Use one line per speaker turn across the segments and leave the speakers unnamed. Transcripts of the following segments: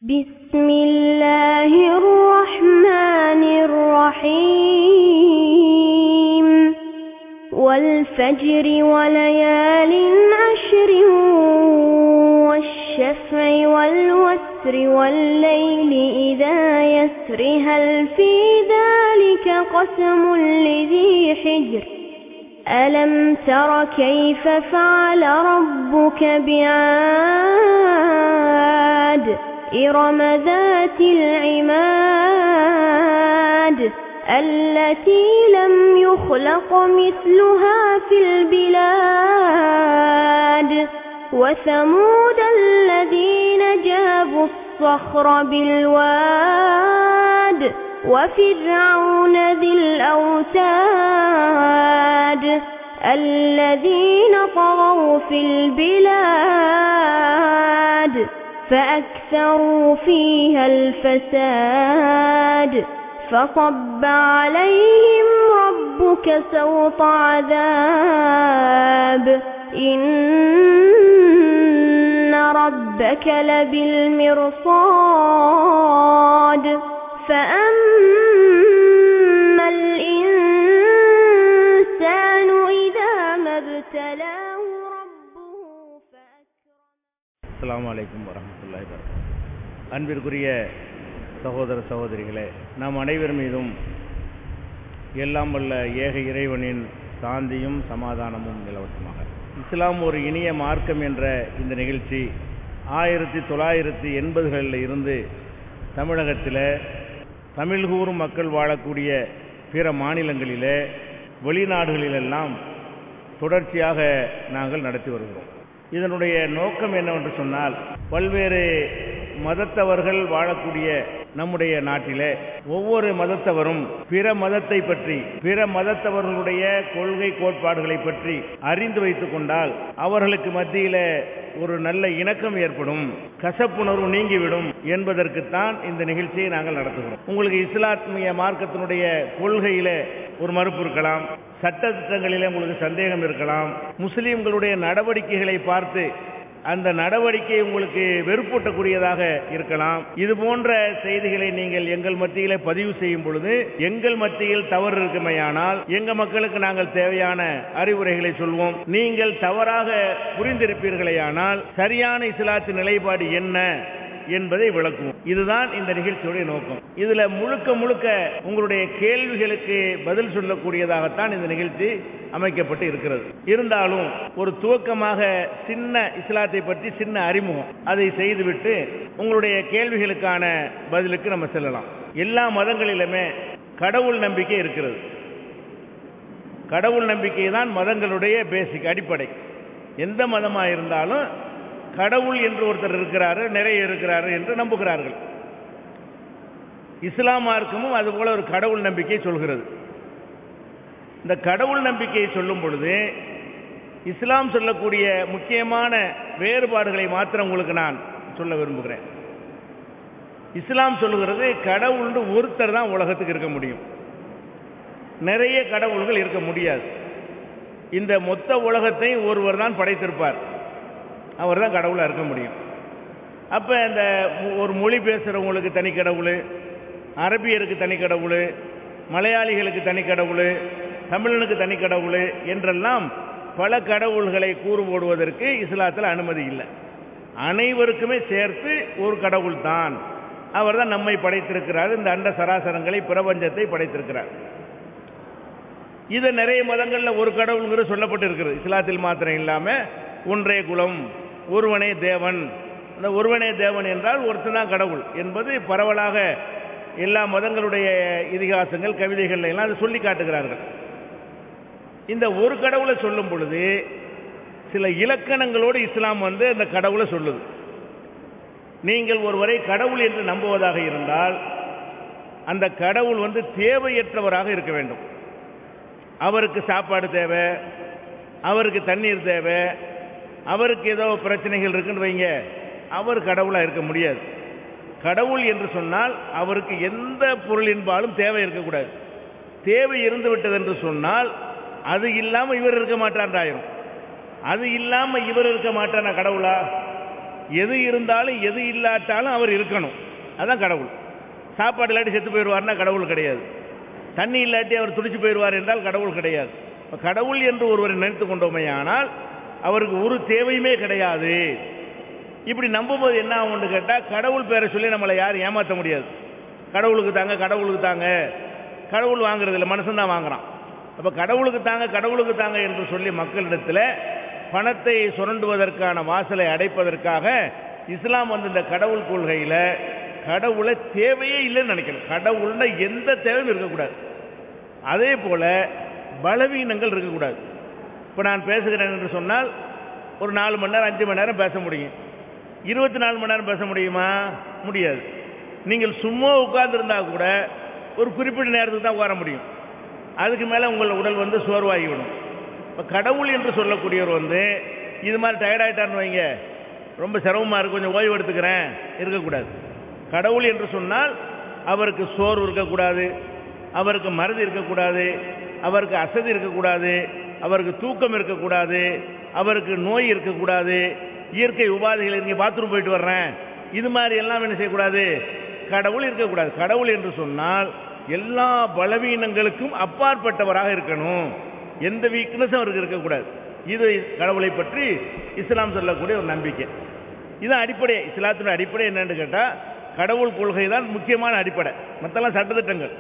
بسم الله الرحمن الرحيم والفجر وليال عشر والشفع والوتر والليل إذا يسر هل في ذلك قسم لذي حجر ألم تر كيف فعل ربك بعاد إرم ذات العماد التي لم يخلق مثلها في البلاد وثمود الذين جابوا الصخر بالواد وفرعون ذي الأوتاد الذين طغوا في البلاد فأكثروا فيها الفساد فصب عليهم ربك سوط عذاب إن ربك لبالمرصاد فأما الإنسان إذا ما ابتلاه ربه فأكرمه
அஸ்ஸலாமு அலைக்கும் வரஹ்மத்துல்லாஹி வபரகாத்துஹு அன்பிற்குரிய சகோதர சகோதரிகளே நாம் அனைவர் மீதும் எல்லாம் வல்ல ஏக இறைவனின் சாந்தியும் சமாதானமும் நிலவட்டுமாக இஸ்லாம் ஒரு இனிய மார்க்கம் என்ற இந்த நிகழ்ச்சி ஆயிரத்தி தொள்ளாயிரத்தி எண்பதுகளில் இருந்து தமிழகத்தில் தமிழ் கூறும் மக்கள் வாழக்கூடிய பிற மாநிலங்களிலே வெளிநாடுகளிலெல்லாம் தொடர்ச்சியாக நாங்கள் நடத்தி வருகிறோம் இதனுடைய நோக்கம் என்னவென்று சொன்னால் பல்வேறு மதத்தவர்கள் வாழக்கூடிய நம்முடைய நாட்டிலே ஒவ்வொரு மதத்தவரும் பிற மதத்தை பற்றி பிற மதத்தவர்களுடைய கொள்கை கோட்பாடுகளை பற்றி அறிந்து வைத்துக் கொண்டால் அவர்களுக்கு மத்தியில ஒரு நல்ல இணக்கம் ஏற்படும் கசப்புணர்வு நீங்கிவிடும் என்பதற்குத்தான் இந்த நிகழ்ச்சியை நாங்கள் நடத்துகிறோம் உங்களுக்கு இஸ்லாமிய மார்க்கத்தினுடைய கொள்கையில ஒரு மறுப்பு இருக்கலாம் சட்ட திட்டங்களிலே உங்களுக்கு சந்தேகம் இருக்கலாம் முஸ்லிம்களுடைய நடவடிக்கைகளை பார்த்து அந்த நடவடிக்கை உங்களுக்கு வெறுப்பூட்டக்கூடியதாக இருக்கலாம் இது போன்ற செய்திகளை நீங்கள் எங்கள் மத்தியிலே பதிவு செய்யும் பொழுது எங்கள் மத்தியில் தவறு இருக்குமையானால் எங்க மக்களுக்கு நாங்கள் தேவையான அறிவுரைகளை சொல்வோம் நீங்கள் தவறாக புரிந்திருப்பீர்களேயானால் சரியான இஸ்லாத்தின் நிலைப்பாடு என்ன என்பதை விளக்குவோம் இதுதான் இந்த நிகழ்ச்சியுடைய நோக்கம் இதுல முழுக்க முழுக்க உங்களுடைய கேள்விகளுக்கு பதில் சொல்லக்கூடியதாகத்தான் இந்த நிகழ்ச்சி அமைக்கப்பட்டு இருக்கிறது இருந்தாலும் ஒரு துவக்கமாக சின்ன இஸ்லாத்தை பற்றி சின்ன அறிமுகம் அதை செய்துவிட்டு உங்களுடைய கேள்விகளுக்கான பதிலுக்கு நம்ம செல்லலாம் எல்லா மதங்களிலுமே கடவுள் நம்பிக்கை இருக்கிறது கடவுள் நம்பிக்கை தான் மதங்களுடைய பேசிக் அடிப்படை எந்த மதமாக இருந்தாலும் கடவுள் என்று ஒருத்தர் இருக்கிறாரு நிறைய இருக்கிறாரு என்று நம்புகிறார்கள் இஸ்லாம் மார்க்கமும் அதுபோல ஒரு கடவுள் நம்பிக்கை சொல்கிறது இந்த கடவுள் நம்பிக்கையை சொல்லும் பொழுது இஸ்லாம் சொல்லக்கூடிய முக்கியமான வேறுபாடுகளை மாத்திரம் உங்களுக்கு நான் சொல்ல விரும்புகிறேன் இஸ்லாம் சொல்லுகிறது கடவுள் ஒருத்தர் தான் உலகத்துக்கு இருக்க முடியும் நிறைய கடவுள்கள் இருக்க முடியாது இந்த மொத்த உலகத்தை ஒருவர் தான் படைத்திருப்பார் அவர் தான் கடவுளாக இருக்க முடியும் அப்போ இந்த ஒரு மொழி பேசுகிறவங்களுக்கு தனி கடவுள் அரபியருக்கு தனி கடவுள் மலையாளிகளுக்கு தனி கடவுள் தமிழனுக்கு தனி கடவுள் என்றெல்லாம் பல கடவுள்களை கூறு போடுவதற்கு இஸ்லாத்தில் அனுமதி இல்லை அனைவருக்குமே சேர்த்து ஒரு கடவுள் தான் அவர் தான் நம்மை படைத்திருக்கிறார் இந்த அண்ட சராசரங்களை பிரபஞ்சத்தை படைத்திருக்கிறார் இது நிறைய மதங்களில் ஒரு கடவுள்ங்கிற சொல்லப்பட்டு இருக்கிறது இஸ்லாத்தில் மாத்திரம் இல்லாமல் ஒன்றே குலம் ஒருவனே தேவன் அந்த ஒருவனே தேவன் என்றால் ஒருத்தன் தான் கடவுள் என்பது பரவலாக எல்லா மதங்களுடைய இதிகாசங்கள் கவிதைகள் எல்லாம் அதை சொல்லி காட்டுகிறார்கள் இந்த ஒரு கடவுளை சொல்லும் பொழுது சில இலக்கணங்களோடு இஸ்லாம் வந்து அந்த கடவுளை சொல்லுது நீங்கள் ஒருவரை கடவுள் என்று நம்புவதாக இருந்தால் அந்த கடவுள் வந்து தேவையற்றவராக இருக்க வேண்டும் அவருக்கு சாப்பாடு தேவை அவருக்கு தண்ணீர் தேவை அவருக்கு ஏதோ பிரச்சனைகள் இருக்குன்னு வைங்க அவர் கடவுளாக இருக்க முடியாது கடவுள் என்று சொன்னால் அவருக்கு எந்த பொருளின்பாலும் தேவை இருக்கக்கூடாது தேவை இருந்து விட்டது என்று சொன்னால் அது இல்லாமல் இவர் இருக்க மாட்டான்றாயிரும் அது இல்லாமல் இவர் இருக்க மாட்டானா கடவுளா எது இருந்தாலும் எது இல்லாட்டாலும் அவர் இருக்கணும் அதான் கடவுள் சாப்பாடு இல்லாட்டி செத்து போயிடுவார்னா கடவுள் கிடையாது தண்ணி இல்லாட்டி அவர் துடிச்சு போயிடுவார் என்றால் கடவுள் கிடையாது இப்ப கடவுள் என்று ஒருவரை நினைத்து கொண்டோமே ஆனால் அவருக்கு ஒரு தேவையுமே கிடையாது இப்படி நம்பும்போது என்ன ஆகும்னு கேட்டால் கடவுள் பேரை சொல்லி நம்மளை யாரும் ஏமாற்ற முடியாது கடவுளுக்கு தாங்க கடவுளுக்கு தாங்க கடவுள் வாங்குறது இல்லை மனுஷன் தான் வாங்குறான் அப்போ கடவுளுக்கு தாங்க கடவுளுக்கு தாங்க என்று சொல்லி மக்களிடத்தில் பணத்தை சுரண்டுவதற்கான வாசலை அடைப்பதற்காக இஸ்லாம் வந்து இந்த கடவுள் கொள்கையில் கடவுளை தேவையே இல்லைன்னு நினைக்கணும் கடவுள்னா எந்த தேவையும் இருக்கக்கூடாது அதே போல பலவீனங்கள் இருக்கக்கூடாது இப்போ நான் பேசுகிறேன் என்று சொன்னால் ஒரு நாலு மணி நேரம் அஞ்சு மணி நேரம் பேச முடியும் இருபத்தி நாலு மணி நேரம் பேச முடியுமா முடியாது நீங்கள் சும்மா உட்கார்ந்துருந்தா கூட ஒரு குறிப்பிட்ட நேரத்துக்கு தான் உட்கார முடியும் அதுக்கு மேலே உங்கள் உடல் வந்து சோர்வாகிவிடும் இப்போ கடவுள் என்று சொல்லக்கூடியவர் வந்து இது மாதிரி டயர்டாயிட்டார்னு வைங்க ரொம்ப சிரமமாக இருக்கு கொஞ்சம் ஓய்வு எடுத்துக்கிறேன் இருக்கக்கூடாது கடவுள் என்று சொன்னால் அவருக்கு சோர்வு இருக்கக்கூடாது அவருக்கு மறதி இருக்கக்கூடாது அவருக்கு அசதி இருக்கக்கூடாது அவருக்கு தூக்கம் இருக்கக்கூடாது அவருக்கு நோய் இருக்கக்கூடாது இயற்கை உபாதைகள் இங்கே பாத்ரூம் போயிட்டு வர்றேன் இது மாதிரி எல்லாம் என்ன செய்யக்கூடாது கடவுள் இருக்கக்கூடாது கடவுள் என்று சொன்னால் எல்லா பலவீனங்களுக்கும் அப்பாற்பட்டவராக இருக்கணும் எந்த வீக்னஸும் அவருக்கு இருக்கக்கூடாது இது கடவுளை பற்றி இஸ்லாம் சொல்லக்கூடிய ஒரு நம்பிக்கை இதுதான் அடிப்படை இஸ்லாத்தினுடைய அடிப்படை என்னன்னு கேட்டால் கடவுள் கொள்கை தான் முக்கியமான அடிப்படை மற்றெல்லாம் சட்டத்திட்டங்கள்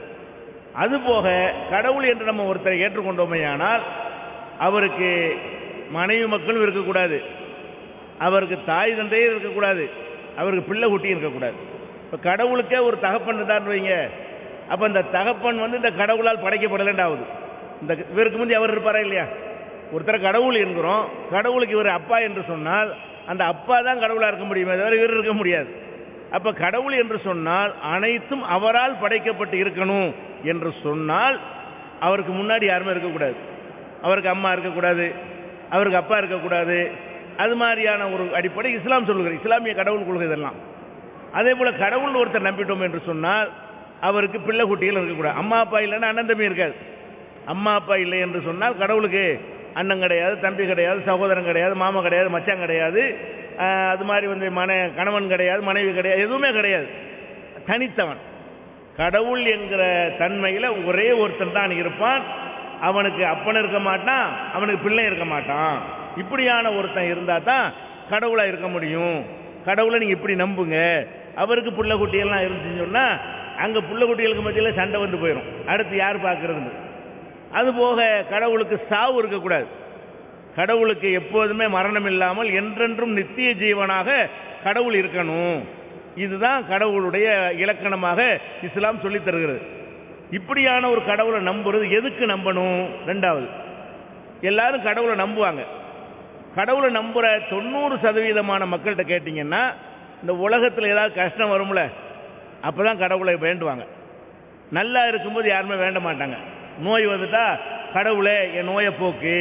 அதுபோக கடவுள் என்று நம்ம ஒருத்தரை ஏற்றுக்கொண்டோமேயானால் அவருக்கு மனைவி மக்களும் இருக்கக்கூடாது அவருக்கு தாய் தந்தையும் இருக்கக்கூடாது அவருக்கு பிள்ளை குட்டியும் இருக்கக்கூடாது இப்போ கடவுளுக்கே ஒரு தகப்பன் இருந்தார்னு வைங்க அப்போ இந்த தகப்பன் வந்து இந்த கடவுளால் படைக்கப்படலன்னு ஆகுது இந்த இவருக்கு முந்தி அவர் இருப்பாரா இல்லையா ஒருத்தர் கடவுள் என்கிறோம் கடவுளுக்கு இவர் அப்பா என்று சொன்னால் அந்த அப்பா தான் கடவுளாக இருக்க முடியுமே தவிர இவர் இருக்க முடியாது அப்ப கடவுள் என்று சொன்னால் அனைத்தும் அவரால் படைக்கப்பட்டு இருக்கணும் என்று சொன்னால் அவருக்கு முன்னாடி யாருமே இருக்கக்கூடாது அவருக்கு அம்மா இருக்கக்கூடாது அவருக்கு அப்பா இருக்கக்கூடாது அது மாதிரியான ஒரு அடிப்படை இஸ்லாம் சொல்லுகிற இஸ்லாமிய கடவுள் கொள்கை இதெல்லாம் அதே போல கடவுள் ஒருத்தர் நம்பிட்டோம் என்று சொன்னால் அவருக்கு பிள்ளை குட்டிகள் இருக்கக்கூடாது அம்மா அப்பா இல்லைன்னா அண்ணன் தம்பி இருக்காது அம்மா அப்பா இல்லை என்று சொன்னால் கடவுளுக்கு அண்ணன் கிடையாது தம்பி கிடையாது சகோதரன் கிடையாது மாமா கிடையாது மச்சான் கிடையாது ஆஹ் அது மாதிரி வந்து மன கணவன் கிடையாது மனைவி கிடையாது எதுவுமே கிடையாது தனித்தவன் கடவுள் என்கிற தன்மையில் ஒரே ஒருத்தன் தான் இருப்பான் அவனுக்கு அப்பன் இருக்க மாட்டான் அவனுக்கு பிள்ளை இருக்க மாட்டான் இப்படியான ஒருத்தன் இருந்தா தான் கடவுளா இருக்க முடியும் கடவுளை நீங்க இப்படி நம்புங்க அவருக்கு புள்ள குட்டியெல்லாம் இருந்துச்சுன்னு சொன்னா அங்க புள்ள குட்டிகளுக்கு மத்தியில் சண்டை வந்து போயிடும் அடுத்து யார் பார்க்கறதுன்னு அதுபோக கடவுளுக்கு சாவு இருக்கக்கூடாது கடவுளுக்கு எப்போதுமே மரணம் இல்லாமல் என்றென்றும் நித்திய ஜீவனாக கடவுள் இருக்கணும் இதுதான் கடவுளுடைய இலக்கணமாக இஸ்லாம் சொல்லித் தருகிறது இப்படியான ஒரு கடவுளை நம்புறது எதுக்கு நம்பணும் ரெண்டாவது எல்லாரும் கடவுளை நம்புவாங்க கடவுளை நம்புற தொண்ணூறு சதவீதமான மக்கள்கிட்ட கேட்டிங்கன்னா இந்த உலகத்தில் ஏதாவது கஷ்டம் வரும்ல அப்பதான் கடவுளை வேண்டுவாங்க நல்லா இருக்கும்போது யாருமே வேண்ட மாட்டாங்க நோய் வந்துட்டா கடவுளே என் நோயை போக்கு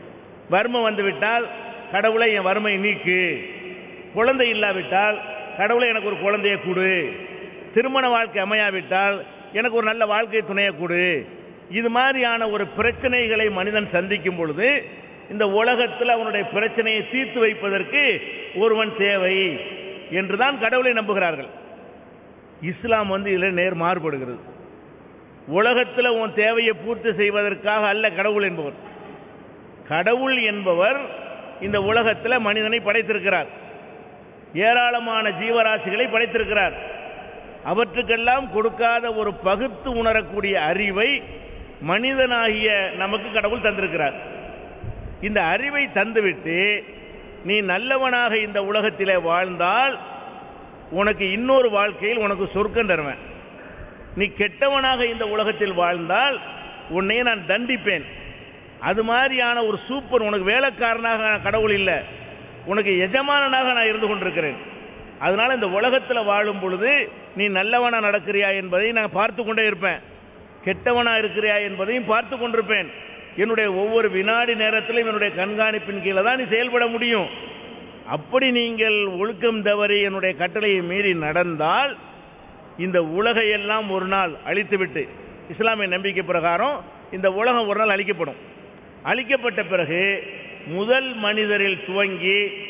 வறுமை வந்து விட்டால் கடவுளை என் வறுமையை நீக்கு குழந்தை இல்லாவிட்டால் கடவுளை எனக்கு ஒரு குழந்தையை கொடு திருமண வாழ்க்கை அமையாவிட்டால் எனக்கு ஒரு நல்ல வாழ்க்கை துணையை கொடு இது மாதிரியான ஒரு பிரச்சனைகளை மனிதன் சந்திக்கும் பொழுது இந்த உலகத்தில் அவனுடைய பிரச்சனையை தீர்த்து வைப்பதற்கு ஒருவன் தேவை என்றுதான் கடவுளை நம்புகிறார்கள் இஸ்லாம் வந்து இதில் நேர் மாறுபடுகிறது உலகத்தில் உன் தேவையை பூர்த்தி செய்வதற்காக அல்ல கடவுள் என்பவர் கடவுள் என்பவர் இந்த உலகத்தில் மனிதனை படைத்திருக்கிறார் ஏராளமான ஜீவராசிகளை படைத்திருக்கிறார் அவற்றுக்கெல்லாம் கொடுக்காத ஒரு பகுத்து உணரக்கூடிய அறிவை மனிதனாகிய நமக்கு கடவுள் தந்திருக்கிறார் இந்த அறிவை தந்துவிட்டு நீ நல்லவனாக இந்த உலகத்திலே வாழ்ந்தால் உனக்கு இன்னொரு வாழ்க்கையில் உனக்கு சொர்க்கம் தருவேன் நீ கெட்டவனாக இந்த உலகத்தில் வாழ்ந்தால் உன்னை நான் தண்டிப்பேன் அது மாதிரியான ஒரு சூப்பர் உனக்கு வேலைக்காரனாக நான் கடவுள் இல்லை உனக்கு எஜமானனாக நான் இருந்து கொண்டிருக்கிறேன் அதனால இந்த உலகத்தில் வாழும் பொழுது நீ நல்லவனா நடக்கிறியா என்பதை நான் பார்த்து கொண்டே இருப்பேன் கெட்டவனா இருக்கிறியா என்பதையும் பார்த்து கொண்டிருப்பேன் என்னுடைய ஒவ்வொரு வினாடி நேரத்திலும் என்னுடைய கண்காணிப்பின் கீழே தான் நீ செயல்பட முடியும் அப்படி நீங்கள் ஒழுக்கம் தவறி என்னுடைய கட்டளையை மீறி நடந்தால் இந்த உலகையெல்லாம் ஒரு நாள் அழித்துவிட்டு இஸ்லாமிய நம்பிக்கை பிரகாரம் இந்த உலகம் ஒரு நாள் அழிக்கப்படும் அழிக்கப்பட்ட பிறகு முதல் மனிதரில் துவங்கி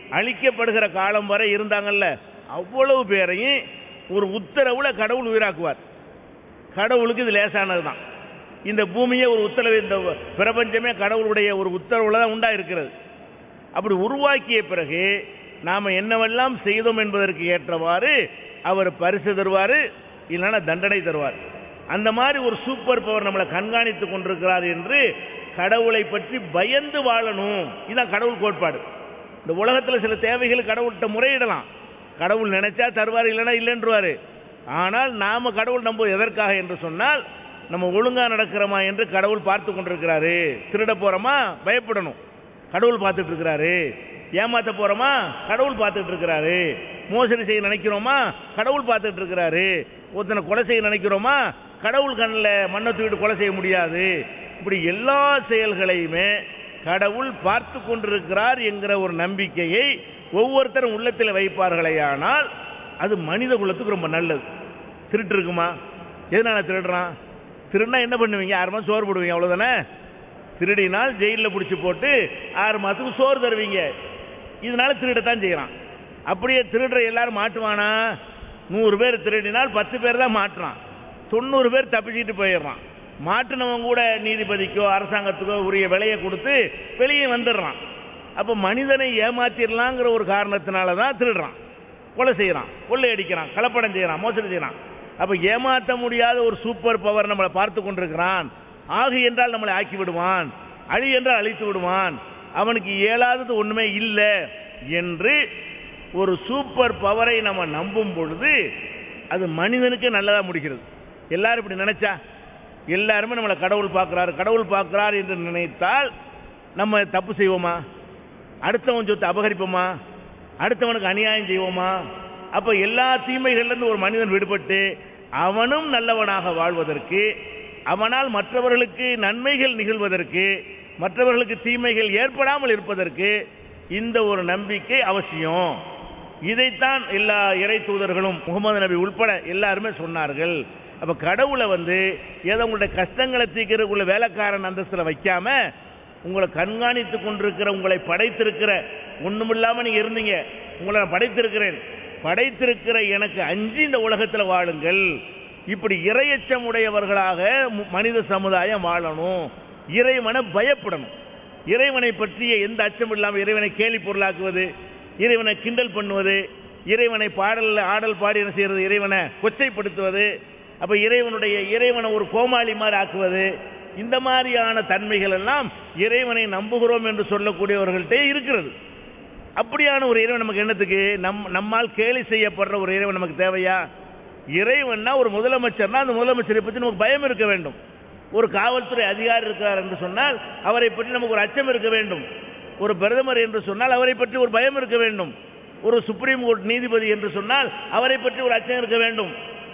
அழிக்கப்படுகிற காலம் வரை இருந்தாங்கல்ல அவ்வளவு பேரையும் ஒரு உத்தரவுல கடவுள் உயிராக்குவார் கடவுளுக்கு இது லேசானது தான் இந்த பூமியே ஒரு உத்தரவு இந்த பிரபஞ்சமே கடவுளுடைய ஒரு உத்தரவுல தான் உண்டா இருக்கிறது அப்படி உருவாக்கிய பிறகு நாம என்னவெல்லாம் செய்தோம் என்பதற்கு ஏற்றவாறு அவர் பரிசு தருவார் இல்லைன்னா தண்டனை தருவார் அந்த மாதிரி ஒரு சூப்பர் பவர் நம்மளை கண்காணித்து கொண்டிருக்கிறார் என்று கடவுளை பற்றி பயந்து வாழணும் இதுதான் கடவுள் கோட்பாடு இந்த உலகத்தில் சில தேவைகள் கடவுள்கிட்ட முறையிடலாம் கடவுள் நினைச்சா தருவார் இல்லைன்னா இல்லைன்றுவாரு ஆனால் நாம கடவுள் நம்புவது எதற்காக என்று சொன்னால் நம்ம ஒழுங்கா நடக்கிறோமா என்று கடவுள் பார்த்து கொண்டிருக்கிறாரு திருட போறோமா பயப்படணும் கடவுள் பார்த்துட்டு இருக்கிறாரு ஏமாத்த போறோமா கடவுள் பார்த்துட்டு இருக்கிறாரு மோசடி செய்ய நினைக்கிறோமா கடவுள் பார்த்துட்டு இருக்கிறாரு ஒருத்தனை கொலை செய்ய நினைக்கிறோமா கடவுள் கண்ணில் மண்ணை தூக்கிட்டு கொலை செய்ய முடியாது இப்படி எல்லா செயல்களையுமே கடவுள் பார்த்து கொண்டிருக்கிறார் என்கிற ஒரு நம்பிக்கையை ஒவ்வொருத்தரும் உள்ளத்தில் வைப்பார்களேயானால் அது மனித குலத்துக்கு ரொம்ப நல்லது திருட்டு இருக்குமா எதனால திருடுறான் திருடினா என்ன பண்ணுவீங்க ஆறு மாதம் சோறு போடுவீங்க அவ்வளோதானே திருடினால் ஜெயிலில் பிடிச்சி போட்டு ஆறு மாதத்துக்கு சோறு தருவீங்க இதனால திருடத்தான் செய்கிறான் அப்படியே திருடுற எல்லாரும் மாட்டுவானா நூறு பேர் திருடினால் பத்து பேர் தான் மாட்டுறான் தொண்ணூறு பேர் தப்பிச்சிட்டு போயிடுறான் மாட்டினவன் கூட நீதிபதிக்கோ அரசாங்கத்துக்கோ உரிய விலையை கொடுத்து வெளியே வந்துடுறான் அப்போ மனிதனை ஏமாத்திடலாங்கிற ஒரு காரணத்தினால தான் திருடுறான் கொலை செய்கிறான் கொள்ளை அடிக்கிறான் கலப்படம் செய்கிறான் மோசடி செய்கிறான் அப்போ ஏமாற்ற முடியாத ஒரு சூப்பர் பவர் நம்மளை பார்த்து கொண்டிருக்கிறான் ஆகு என்றால் நம்மளை ஆக்கி விடுவான் அழி என்றால் அழித்து விடுவான் அவனுக்கு இயலாதது ஒண்ணுமே இல்லை என்று ஒரு சூப்பர் பவரை நம்ம நம்பும் பொழுது அது மனிதனுக்கு நல்லதா முடிகிறது எல்லாரும் இப்படி நினைச்சா எல்லாருமே நம்மளை கடவுள் பார்க்கிறார் கடவுள் பார்க்கிறார் என்று நினைத்தால் நம்ம தப்பு செய்வோமா அடுத்தவன் சொத்தை அபகரிப்போமா அடுத்தவனுக்கு அநியாயம் செய்வோமா அப்ப எல்லா தீமைகள்லேருந்து ஒரு மனிதன் விடுபட்டு அவனும் நல்லவனாக வாழ்வதற்கு அவனால் மற்றவர்களுக்கு நன்மைகள் நிகழ்வதற்கு மற்றவர்களுக்கு தீமைகள் ஏற்படாமல் இருப்பதற்கு இந்த ஒரு நம்பிக்கை அவசியம் இதைத்தான் எல்லா இறை தூதர்களும் முகமது நபி உட்பட எல்லாருமே சொன்னார்கள் அப்ப கடவுளை வந்து ஏதோ உங்களுடைய கஷ்டங்களை தீர்க்கிறதுக்குள்ள வேலைக்காரன் அந்தஸ்தில் வைக்காம உங்களை கண்காணித்து கொண்டிருக்கிற உங்களை படைத்திருக்கிற ஒண்ணுமில்லாம நீங்க இருந்தீங்க உங்களை நான் படைத்திருக்கிறேன் படைத்திருக்கிற எனக்கு அஞ்சு இந்த உலகத்தில் வாழுங்கள் இப்படி இரையச்சம் உடையவர்களாக மு- மனித சமுதாயம் வாழணும் இறைவனை பயப்படணும் இறைவனை பற்றிய எந்த அச்சம் இல்லாமல் இறைவனை கேலி பொருளாக்குவது இறைவனை கிண்டல் பண்ணுவது இறைவனை பாடல் ஆடல் பாடி என்ன செய்யறது இறைவனை கொச்சைப்படுத்துவது அப்ப இறைவனுடைய இறைவனை ஒரு கோமாளி மாதிரி ஆக்குவது இந்த மாதிரியான தன்மைகள் எல்லாம் இறைவனை நம்புகிறோம் என்று சொல்லக்கூடியவர்கள்ட்டே இருக்கிறது அப்படியான ஒரு இறைவன் நமக்கு என்னத்துக்கு நம் நம்மால் கேலி செய்யப்படுற ஒரு இறைவன் நமக்கு தேவையா இறைவன்னா ஒரு முதலமைச்சர்னா அந்த முதலமைச்சரை பற்றி நமக்கு பயம் இருக்க வேண்டும் ஒரு காவல்துறை அதிகாரி இருக்கிறார் என்று சொன்னால் அவரை பற்றி நமக்கு ஒரு அச்சம் இருக்க வேண்டும் ஒரு பிரதமர் என்று சொன்னால் அவரை பற்றி ஒரு பயம் இருக்க வேண்டும் ஒரு சுப்ரீம் கோர்ட் நீதிபதி என்று சொன்னால் அவரை பற்றி ஒரு அச்சம் இருக்க வேண்டும்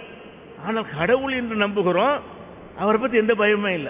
ஆனால் கடவுள் என்று நம்புகிறோம் அவரை பற்றி எந்த பயமே இல்லை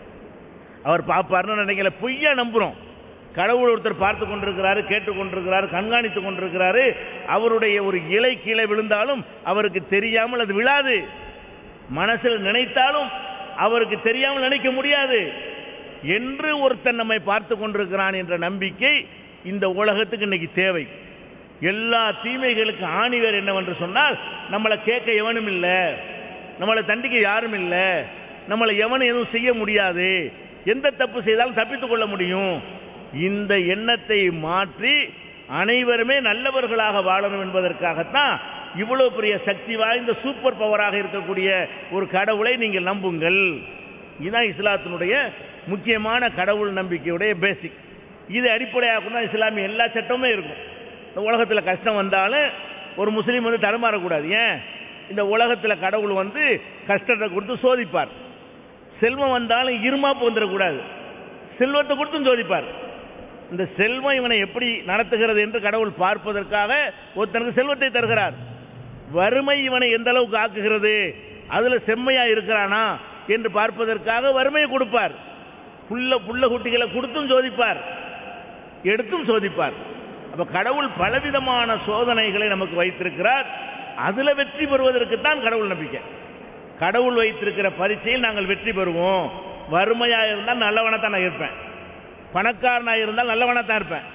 அவர் பார்ப்பார்னு நினைக்கல பொய்யா நம்புறோம் கடவுள் ஒருத்தர் பார்த்து கொண்டிருக்கிறாரு கேட்டு கொண்டிருக்கிறாரு கண்காணித்து கொண்டிருக்கிறாரு அவருடைய ஒரு இலை கீழே விழுந்தாலும் அவருக்கு தெரியாமல் அது விழாது மனசில் நினைத்தாலும் அவருக்கு தெரியாமல் நினைக்க முடியாது என்று ஒருத்தன் நம்மை பார்த்து கொண்டிருக்கிறான் என்ற நம்பிக்கை இந்த உலகத்துக்கு இன்னைக்கு தேவை எல்லா தீமைகளுக்கு ஆணிவர் என்னவென்று சொன்னால் நம்மளை கேட்க எவனும் இல்லை நம்மளை தண்டிக்க யாரும் இல்லை நம்மளை எவனும் எதுவும் செய்ய முடியாது எந்த தப்பு செய்தாலும் தப்பித்துக் கொள்ள முடியும் இந்த எண்ணத்தை மாற்றி அனைவருமே நல்லவர்களாக வாழணும் என்பதற்காகத்தான் இவ்வளவு பெரிய சக்தி வாய்ந்த சூப்பர் பவராக இருக்கக்கூடிய ஒரு கடவுளை நீங்கள் நம்புங்கள் இதுதான் இஸ்லாத்தினுடைய முக்கியமான கடவுள் நம்பிக்கையுடைய பேசிக் இது அடிப்படையாக தான் இஸ்லாமிய எல்லா சட்டமுமே இருக்கும் இந்த உலகத்தில் கஷ்டம் வந்தாலும் ஒரு முஸ்லீம் வந்து தடுமாறக்கூடாது ஏன் இந்த உலகத்தில் கடவுள் வந்து கஷ்டத்தை கொடுத்து சோதிப்பார் செல்வம் வந்தாலும் இருமாப்பு வந்துடக்கூடாது செல்வத்தை கொடுத்தும் சோதிப்பார் இந்த செல்வம் இவனை எப்படி நடத்துகிறது என்று கடவுள் பார்ப்பதற்காக ஒருத்தனுக்கு செல்வத்தை தருகிறார் வறுமை இவனை எந்த அளவுக்கு ஆக்குகிறது அதுல செம்மையா இருக்கிறானா என்று பார்ப்பதற்காக வறுமையை கொடுப்பார் புள்ள புள்ள குட்டிகளை கொடுத்தும் சோதிப்பார் எடுத்தும் சோதிப்பார் அப்ப கடவுள் பலவிதமான சோதனைகளை நமக்கு வைத்திருக்கிறார் அதுல வெற்றி பெறுவதற்கு தான் கடவுள் நம்பிக்கை கடவுள் வைத்திருக்கிற பரீட்சையில் நாங்கள் வெற்றி பெறுவோம் வறுமையா இருந்தால் நல்லவனா தான் நான் இருப்பேன் பணக்காரனா இருந்தால் நல்லவனா தான் இருப்பேன்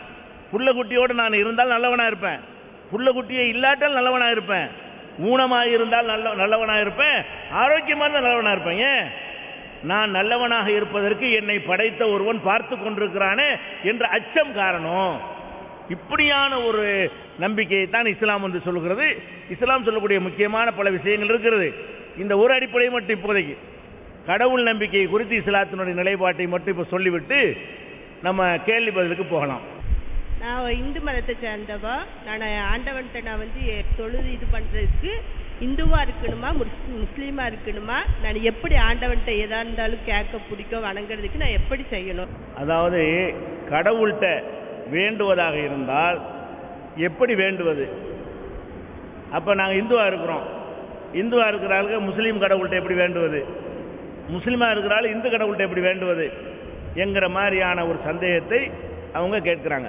புள்ள குட்டியோடு நான் இருந்தால் நல்லவனா இருப்பேன் புள்ள குட்டியே இல்லாட்டால் நல்லவனா இருப்பேன் ஊனமாக இருந்தால் நல்ல நல்லவனா இருப்பேன் ஆரோக்கியமா இருந்தால் நல்லவனா இருப்பேன் ஏன் நான் நல்லவனாக இருப்பதற்கு என்னை படைத்த ஒருவன் பார்த்து கொண்டிருக்கிறானே என்ற அச்சம் காரணம் இப்படியான ஒரு நம்பிக்கையை தான் இஸ்லாம் வந்து சொல்கிறது இஸ்லாம் சொல்லக்கூடிய முக்கியமான பல விஷயங்கள் இருக்கிறது இந்த ஒரு அடிப்படை மட்டும் இப்போதைக்கு கடவுள் நம்பிக்கை குறித்து இஸ்லாத்தினுடைய நிலைப்பாட்டை மட்டும் இப்போ சொல்லிவிட்டு நம்ம கேள்வி பதிலுக்கு போகலாம்
நான் இந்து மதத்தை சேர்ந்தவா நான் ஆண்டவன்கிட்ட நான் வந்து எ- தொழுது இது பண்றதுக்கு இந்துவா இருக்கணுமா முஸ்- முஸ்லீமா இருக்கணுமா நான் எப்படி ஆண்டவன்கிட்ட எதா இருந்தாலும் கேட்க பிடிக்க வணங்குறதுக்கு நான் எப்படி செய்யணும்
அதாவது கடவுள்கிட்ட வேண்டுவதாக இருந்தால் எப்படி வேண்டுவது அப்போ நாங்கள் இந்துவா இருக்கிறோம் இந்துவா இருக்கிற ஆளுக்கு முஸ்லீம் கடவுள்கிட்ட எப்படி வேண்டுவது முஸ்லீமாக இருக்கிற ஆள் இந்து கடவுள்கிட்ட எப்படி வேண்டுவது என்கிற மாதிரியான ஒரு சந்தேகத்தை அவங்க கேட்குறாங்க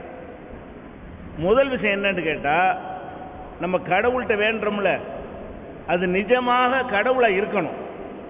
முதல் விஷயம் என்னன்னு கேட்டால் நம்ம கடவுள்கிட்ட வேண்டுறோம்ல அது நிஜமாக கடவுளா இருக்கணும்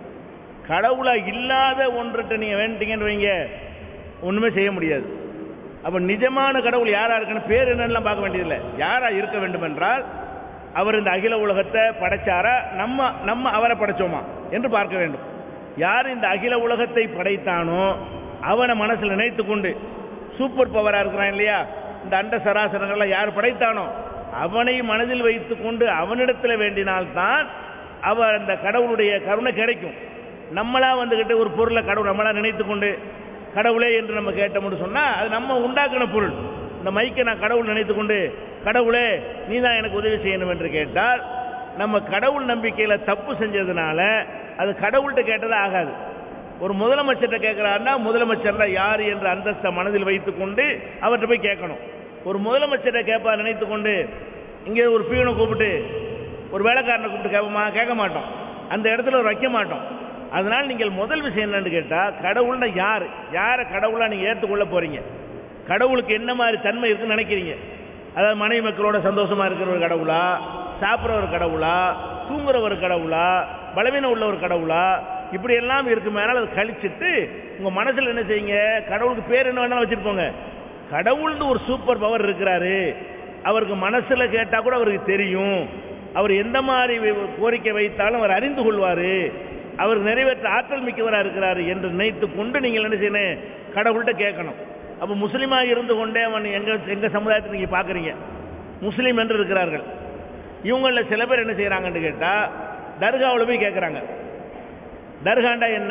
கடவுளா இல்லாத ஒன்றுகிட்ட நீங்கள் வேண்டிங்கன்னு வைங்க ஒன்றுமே செய்ய முடியாது அப்போ நிஜமான கடவுள் யாரா இருக்குன்னு பேர் என்னெல்லாம் பார்க்க வேண்டியதில்லை யாரா இருக்க வேண்டும் என்றால் அவர் இந்த அகில உலகத்தை படைச்சாரா நம்ம நம்ம அவரை படைச்சோமா என்று பார்க்க வேண்டும் யார் இந்த அகில உலகத்தை படைத்தானோ அவனை மனசில் நினைத்து கொண்டு சூப்பர் பவரா இருக்கிறான் இல்லையா இந்த அண்ட சராசரங்களை யார் படைத்தானோ அவனை மனதில் வைத்துக் கொண்டு அவனிடத்தில் வேண்டினால்தான் அவர் அந்த கடவுளுடைய கருணை கிடைக்கும் நம்மளா வந்துகிட்டு ஒரு பொருளை கடவுள் நம்மளா நினைத்து கொண்டு கடவுளே என்று நம்ம கேட்டோம்னு சொன்னா அது நம்ம உண்டாக்கின பொருள் இந்த மைக்கை நான் கடவுள் நினைத்து கொண்டு கடவுளே நீ தான் எனக்கு உதவி செய்யணும் என்று கேட்டால் நம்ம கடவுள் நம்பிக்கையில தப்பு செஞ்சதுனால அது கடவுள்கிட்ட கேட்டதா ஆகாது ஒரு முதலமைச்சர்கிட்ட கேட்கிறாருன்னா முதலமைச்சர்ல யார் என்ற அந்தஸ்தை மனதில் வைத்துக் கொண்டு அவர்கிட்ட போய் கேட்கணும் ஒரு முதலமைச்சரை கேட்பா நினைத்து கொண்டு இங்கே ஒரு பீனை கூப்பிட்டு ஒரு வேலைக்காரனை கூப்பிட்டு கேட்போமா கேட்க மாட்டோம் அந்த இடத்துல ஒரு வைக்க மாட்டோம் அதனால் நீங்கள் முதல் விஷயம் என்னன்னு கேட்டால் கடவுள்னா யார் யாரை கடவுளா நீங்கள் ஏற்றுக்கொள்ள போறீங்க கடவுளுக்கு என்ன மாதிரி தன்மை இருக்குன்னு நினைக்கிறீங்க அதாவது மனைவி மக்களோட சந்தோஷமா இருக்கிற ஒரு கடவுளா சாப்பிட்ற ஒரு கடவுளா தூங்குற ஒரு கடவுளா பலவீனம் உள்ள ஒரு கடவுளா இப்படி எல்லாம் இருக்குமேனால் அதை கழிச்சிட்டு உங்க மனசுல என்ன செய்யுங்க கடவுளுக்கு பேர் என்ன வேணாலும் வச்சிருப்போங்க கடவுள்னு ஒரு சூப்பர் பவர் இருக்கிறாரு அவருக்கு மனசுல கேட்டா கூட அவருக்கு தெரியும் அவர் எந்த மாதிரி வி- கோரிக்கை வைத்தாலும் அவர் அறிந்து கொள்வாரு அவர் நிறைவேற்ற ஆற்றல் மிக்கவராக இருக்கிறாரு என்று நினைத்து கொண்டு நீங்கள் என்ன செய்யணும் கடவுள்கிட்ட கேட்கணும் அப்போ முஸ்லீமா இருந்து கொண்டே அவன் எங்க எங்க சமுதாயத்தை நீங்க பாக்குறீங்க முஸ்லீம் என்று இருக்கிறார்கள் இவங்கள சில பேர் என்ன செய்யறாங்கன்னு கேட்டா தர்காவில் போய் கேட்குறாங்க தர்காண்டா என்ன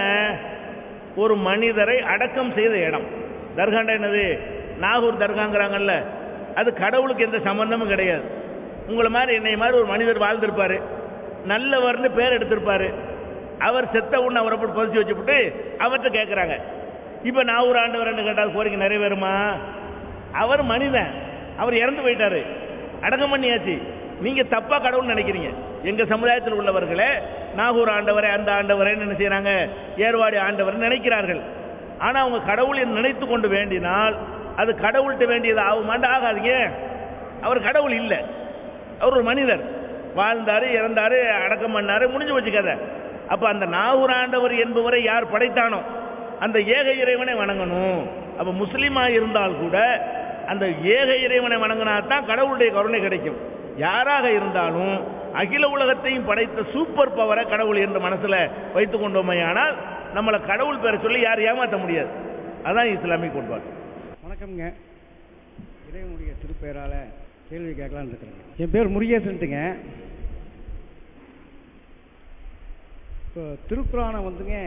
ஒரு மனிதரை அடக்கம் செய்த இடம் தர்காண்டா என்னது நாகூர் தர்காங்கிறாங்கல்ல அது கடவுளுக்கு எந்த சம்பந்தமும் கிடையாது உங்களை மாதிரி என்னை மாதிரி ஒரு மனிதர் வாழ்ந்திருப்பாரு நல்லவர்னு பேர் எடுத்திருப்பாரு அவர் செத்த உடனே அவரை போட்டு புதைச்சி வச்சுப்புட்டு அவர்கிட்ட கேட்குறாங்க இப்போ நான் ஒரு ஆண்டு வரேன்னு கேட்டால் கோரிக்கை நிறைவேறுமா அவர் மனிதன் அவர் இறந்து போயிட்டாரு அடக்கம் பண்ணியாச்சு நீங்க தப்பா கடவுள் நினைக்கிறீங்க எங்க சமுதாயத்தில் உள்ளவர்களே நாகூர் ஆண்டவரே அந்த ஆண்டவரே என்ன செய்றாங்க ஏர்வாடி ஆண்டவர் நினைக்கிறார்கள் ஆனா அவங்க கடவுளை நினைத்து கொண்டு வேண்டினால் அது கடவுள்கிட்ட வேண்டியது ஆகுமாண்டு ஆகாதீங்க அவர் கடவுள் இல்லை அவர் ஒரு மனிதர் வாழ்ந்தாரு இறந்தாரு அடக்கம் பண்ணாரு முடிஞ்சு வச்சு கதை அப்ப அந்த நாகூர் ஆண்டவர் என்பவரை யார் படைத்தானோ அந்த ஏக இறைவனை வணங்கணும் அப்ப முஸ்லீமா இருந்தால் கூட அந்த ஏக இறைவனை வணங்கினா தான் கடவுளுடைய கருணை கிடைக்கும் யாராக இருந்தாலும் அகில உலகத்தையும் படைத்த சூப்பர் பவரை கடவுள் என்ற மனசுல வைத்துக் கொண்டோமையானால் நம்மளை கடவுள் பேரை சொல்லி யார் ஏமாற்ற முடியாது அதான் இஸ்லாமிக் கோட்பாடு
வணக்கம்ங்க இறைவனுடைய திருப்பெயரால கேள்வி கேட்கலான்னு இருக்கிறேங்க என் பேர் முருகேசன்ட்டுங்க இப்போ திருக்குறானை வந்துங்க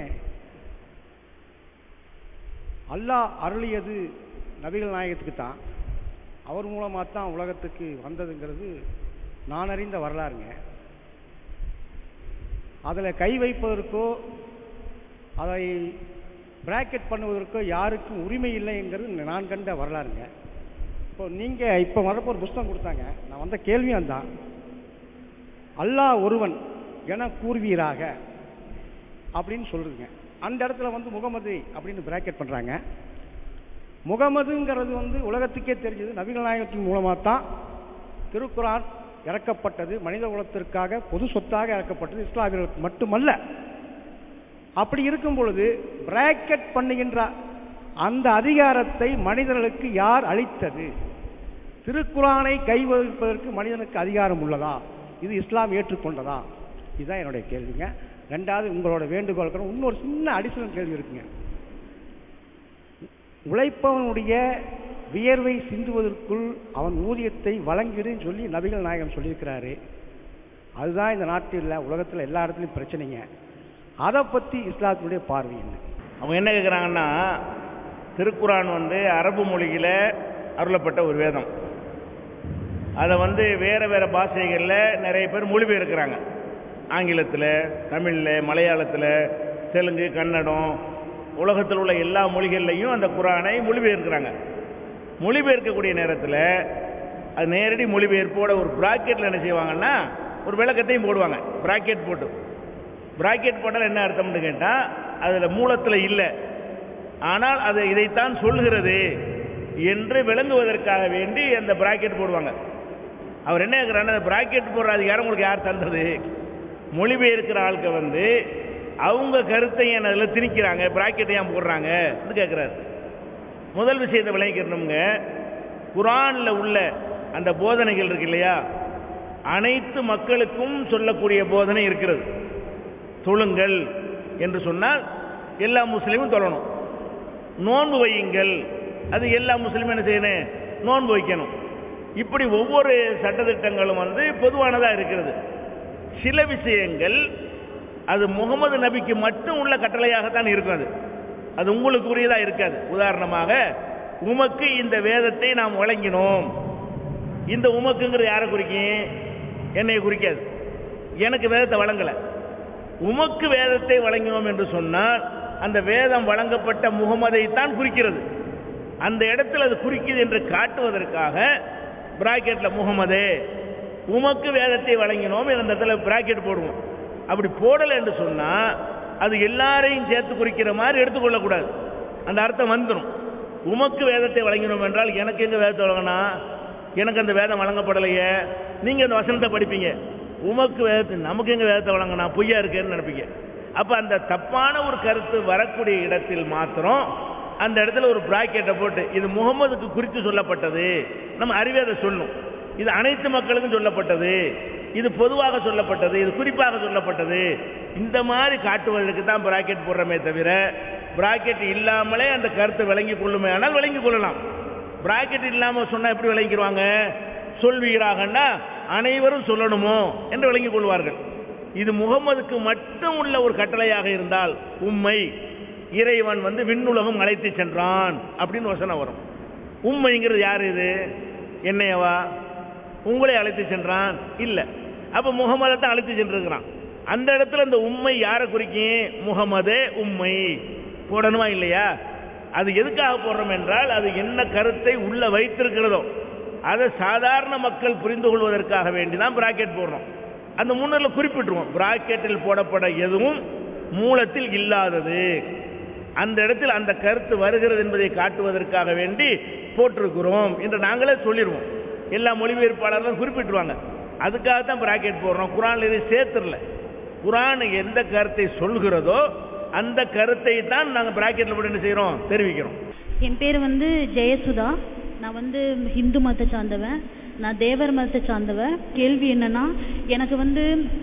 அல்லாஹ் அருளியது நபிகள் நாயகத்துக்கு தான் அவர் மூலமாக தான் உலகத்துக்கு வந்ததுங்கிறது நான் அறிந்த வரலாறுங்க அதில் கை வைப்பதற்கோ அதை பிராக்கெட் பண்ணுவதற்கோ யாருக்கும் உரிமை இல்லைங்கிறது நான் கண்ட வரலாறுங்க இப்போ நீங்கள் இப்போ வரப்போ ஒரு புஸ்தகம் கொடுத்தாங்க நான் வந்த கேள்வியும் தான் அல்லாஹ் ஒருவன் என கூறுவீராக அப்படின்னு சொல்லுதுங்க அந்த இடத்துல வந்து முகமது அப்படின்னு பிராக்கெட் பண்ணுறாங்க முகமதுங்கிறது வந்து உலகத்துக்கே தெரிஞ்சது நபிகள் நாயகத்தின் மூலமாக தான் திருக்குரான் இறக்கப்பட்டது மனித குலத்திற்காக பொது சொத்தாக இறக்கப்பட்டது இஸ்லாமியர்களுக்கு மட்டுமல்ல அப்படி இருக்கும் பொழுது பிராக்கெட் பண்ணுகின்ற அந்த அதிகாரத்தை மனிதர்களுக்கு யார் அளித்தது திருக்குரானை கைவகுப்பதற்கு மனிதனுக்கு அதிகாரம் உள்ளதா இது இஸ்லாம் ஏற்றுக்கொண்டதா இதுதான் என்னுடைய கேள்விங்க ரெண்டாவது உங்களோட வேண்டுகோள் இன்னொரு சின்ன அடிஷனல் கேள்வி இருக்குங்க உழைப்பவனுடைய வியர்வை சிந்துவதற்குள் அவன் ஊதியத்தை வழங்கிடுன்னு சொல்லி நபிகள் நாயகம் சொல்லியிருக்கிறாரு அதுதான் இந்த நாட்டில் உலகத்தில் எல்லா இடத்துலையும் பிரச்சனைங்க அதை பற்றி இஸ்லாத்தினுடைய பார்வை என்ன
அவங்க என்ன கேட்குறாங்கன்னா திருக்குரான் வந்து அரபு மொழியில் அருளப்பட்ட ஒரு வேதம் அதை வந்து வேறு வேறு பாஷைகளில் நிறைய பேர் மொழிபெயர்க்கிறாங்க ஆங்கிலத்தில் தமிழில் மலையாளத்தில் தெலுங்கு கன்னடம் உலகத்தில் உள்ள எல்லா மொழிகள்லையும் அந்த குரானை மொழிபெயர்க்கிறாங்க மொழிபெயர்க்கக்கூடிய நேரத்தில் அது நேரடி மொழிபெயர்ப்போட ஒரு ப்ராக்கெட்டில் என்ன செய்வாங்கன்னா ஒரு விளக்கத்தையும் போடுவாங்க ப்ராக்கெட் போட்டு ப்ராக்கெட் போட்டால் என்ன அர்த்தம்னு கேட்டால் அதில் மூலத்தில் இல்லை ஆனால் அது இதைத்தான் சொல்கிறது என்று விளங்குவதற்காக வேண்டி அந்த பிராக்கெட் போடுவாங்க அவர் என்ன கேட்குறாரு அந்த பிராக்கெட் போடுற அதிகாரம் உங்களுக்கு யார் தந்தது மொழிபெயர்க்கிற ஆட்கள் வந்து அவங்க கருத்தை ஏன் அதில் திணிக்கிறாங்க பிராக்கெட் ஏன் போடுறாங்க கேட்குறாரு முதல் விஷயத்தை விளங்கிக்கிறணுங்க குரானில் உள்ள அந்த போதனைகள் இருக்கு இல்லையா அனைத்து மக்களுக்கும் சொல்லக்கூடிய போதனை இருக்கிறது தொழுங்கள் என்று சொன்னால் எல்லா முஸ்லீமும் தொழணும் நோன்பு வையுங்கள் அது எல்லா முஸ்லீமும் என்ன செய்யணும் நோன்பு வைக்கணும் இப்படி ஒவ்வொரு சட்டத்திட்டங்களும் வந்து பொதுவானதாக இருக்கிறது சில விஷயங்கள் அது முகமது நபிக்கு மட்டும் உள்ள கட்டளையாகத்தான் இருக்கும் அது அது உங்களுக்கு உரியதாக இருக்காது உதாரணமாக உமக்கு இந்த வேதத்தை நாம் வழங்கினோம் இந்த உமக்குங்கிறது யாரை குறிக்கும் என்னை குறிக்காது எனக்கு வேதத்தை வழங்கலை உமக்கு வேதத்தை வழங்கினோம் என்று சொன்னால் அந்த வேதம் வழங்கப்பட்ட முகமதை தான் குறிக்கிறது அந்த இடத்தில் அது குறிக்குது என்று காட்டுவதற்காக பிராக்கெட்டில் முகமதே உமக்கு வேதத்தை வழங்கினோம் அந்த இடத்துல பிராக்கெட் போடுவோம் அப்படி போடலை என்று சொன்னால் அது எல்லாரையும் சேர்த்து குறிக்கிற மாதிரி எடுத்துக்கொள்ளக்கூடாது அந்த அர்த்தம் வந்துடும் உமக்கு வேதத்தை வழங்கினோம் என்றால் எனக்கு எங்க வேதத்தை வழங்கினா எனக்கு அந்த வேதம் வழங்கப்படலையே நீங்கள் அந்த வசனத்தை படிப்பீங்க உமக்கு வேதத்தை நமக்கு எங்க வேதத்தை வழங்கினா பொய்யா இருக்கேன்னு நினைப்பீங்க அப்போ அந்த தப்பான ஒரு கருத்து வரக்கூடிய இடத்தில் மாத்திரம் அந்த இடத்துல ஒரு பிராக்கெட்டை போட்டு இது முகமதுக்கு குறித்து சொல்லப்பட்டது நம்ம அறிவே அதை சொல்லணும் இது அனைத்து மக்களுக்கும் சொல்லப்பட்டது இது பொதுவாக சொல்லப்பட்டது இது குறிப்பாக சொல்லப்பட்டது இந்த மாதிரி காட்டுவதற்கு தான் பிராக்கெட் போடுறமே தவிர பிராக்கெட் இல்லாமலே அந்த கருத்தை விளங்கி கொள்ளுமே ஆனால் விளங்கி கொள்ளலாம் பிராக்கெட் இல்லாமல் சொன்னால் எப்படி விளங்கிடுவாங்க சொல்வீராகன்னா அனைவரும் சொல்லணுமோ என்று விளங்கிக் கொள்வார்கள் இது முகமதுக்கு மட்டும் உள்ள ஒரு கட்டளையாக இருந்தால் உண்மை இறைவன் வந்து விண்ணுலகம் அழைத்து சென்றான் அப்படின்னு வசனம் வரும் உண்மைங்கிறது யார் இது என்னையவா உங்களை அழைத்து சென்றான் இல்லை அப்போ முகமதை தான் அழைத்து சென்றிருக்கிறான் அந்த இடத்துல அந்த உண்மை யாரை குறிக்கும் முகமதே உண்மை போடணுமா இல்லையா அது எதுக்காக போடுறோம் என்றால் அது என்ன கருத்தை உள்ள வைத்திருக்கிறதோ அதை சாதாரண மக்கள் புரிந்து கொள்வதற்காக வேண்டி தான் பிராக்கெட் போடுறோம் அந்த முன்னில் குறிப்பிட்டுருவோம் பிராக்கெட்டில் போடப்பட எதுவும் மூலத்தில் இல்லாதது அந்த இடத்தில் அந்த கருத்து வருகிறது என்பதை காட்டுவதற்காக வேண்டி போட்டிருக்கிறோம் என்று நாங்களே சொல்லிடுவோம் எல்லா மொழிபெயர்ப்பாளர்களும் குறிப்பிட்டுருவாங்க அதுக்காக தான் பிராக்கெட் போடுறோம் குரான் இதை சேர்த்துடல குரான் எந்த கருத்தை சொல்கிறதோ அந்த கருத்தை தான் நாங்கள் பிராக்கெட்டில் போட்டு என்ன செய்கிறோம் தெரிவிக்கிறோம்
என் பேர் வந்து ஜெயசுதா நான் வந்து ஹிந்து மதத்தை சார்ந்தவன் நான் தேவர் மதத்தை சார்ந்தவன் கேள்வி என்னன்னா எனக்கு வந்து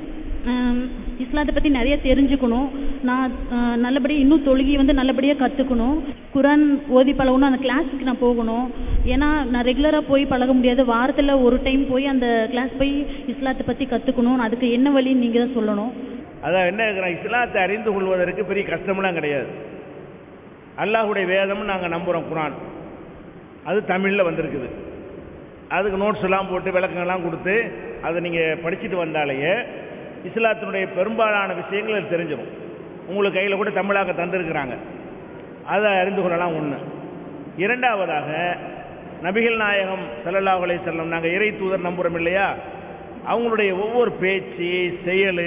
ஆம், இஸ்லாத்தை பற்றி நிறைய தெரிஞ்சுக்கணும் நான் ஆ, நல்லபடியாக இன்னும் தொழுகி வந்து நல்லபடியாக கற்றுக்கணும் குரான் ஓதி பழகணும் அந்த கிளாஸுக்கு நான் போகணும் ஏன்னா நான் ரெகுலராக போய் பழக முடியாது வாரத்தில் ஒரு டைம் போய் அந்த கிளாஸ் போய் இஸ்லாத்தை பற்றி கற்றுக்கணும் அதுக்கு என்ன வழின்னு நீங்கள் தான் சொல்லணும்
அதான் என்ன இருக்கிறோம் இஸ்லாத்தை அறிந்து கொள்வதற்கு பெரிய கஷ்டமெல்லாம் கிடையாது அல்லாஹுடைய வேதம்னு நாங்கள் நம்புகிறோம் குரான் அது தமிழில் வந்திருக்குது அதுக்கு நோட்ஸ் எல்லாம் போட்டு விளக்கங்கள்லாம் கொடுத்து அதை நீங்கள் படிச்சுட்டு வந்தாலேயே இஸ்லாத்தினுடைய பெரும்பாலான விஷயங்கள் அது தெரிஞ்சிடும் உங்களுக்கு கையில் கூட தமிழாக தந்திருக்கிறாங்க அதை அறிந்து கொள்ளலாம் ஒன்று இரண்டாவதாக நபிகள் நாயகம் ஸல்லல்லாஹு அலைஹி வஸல்லம் நாங்கள் இறை தூதர் நம்புகிறோம் இல்லையா அவங்களுடைய ஒவ்வொரு பேச்சு செயல்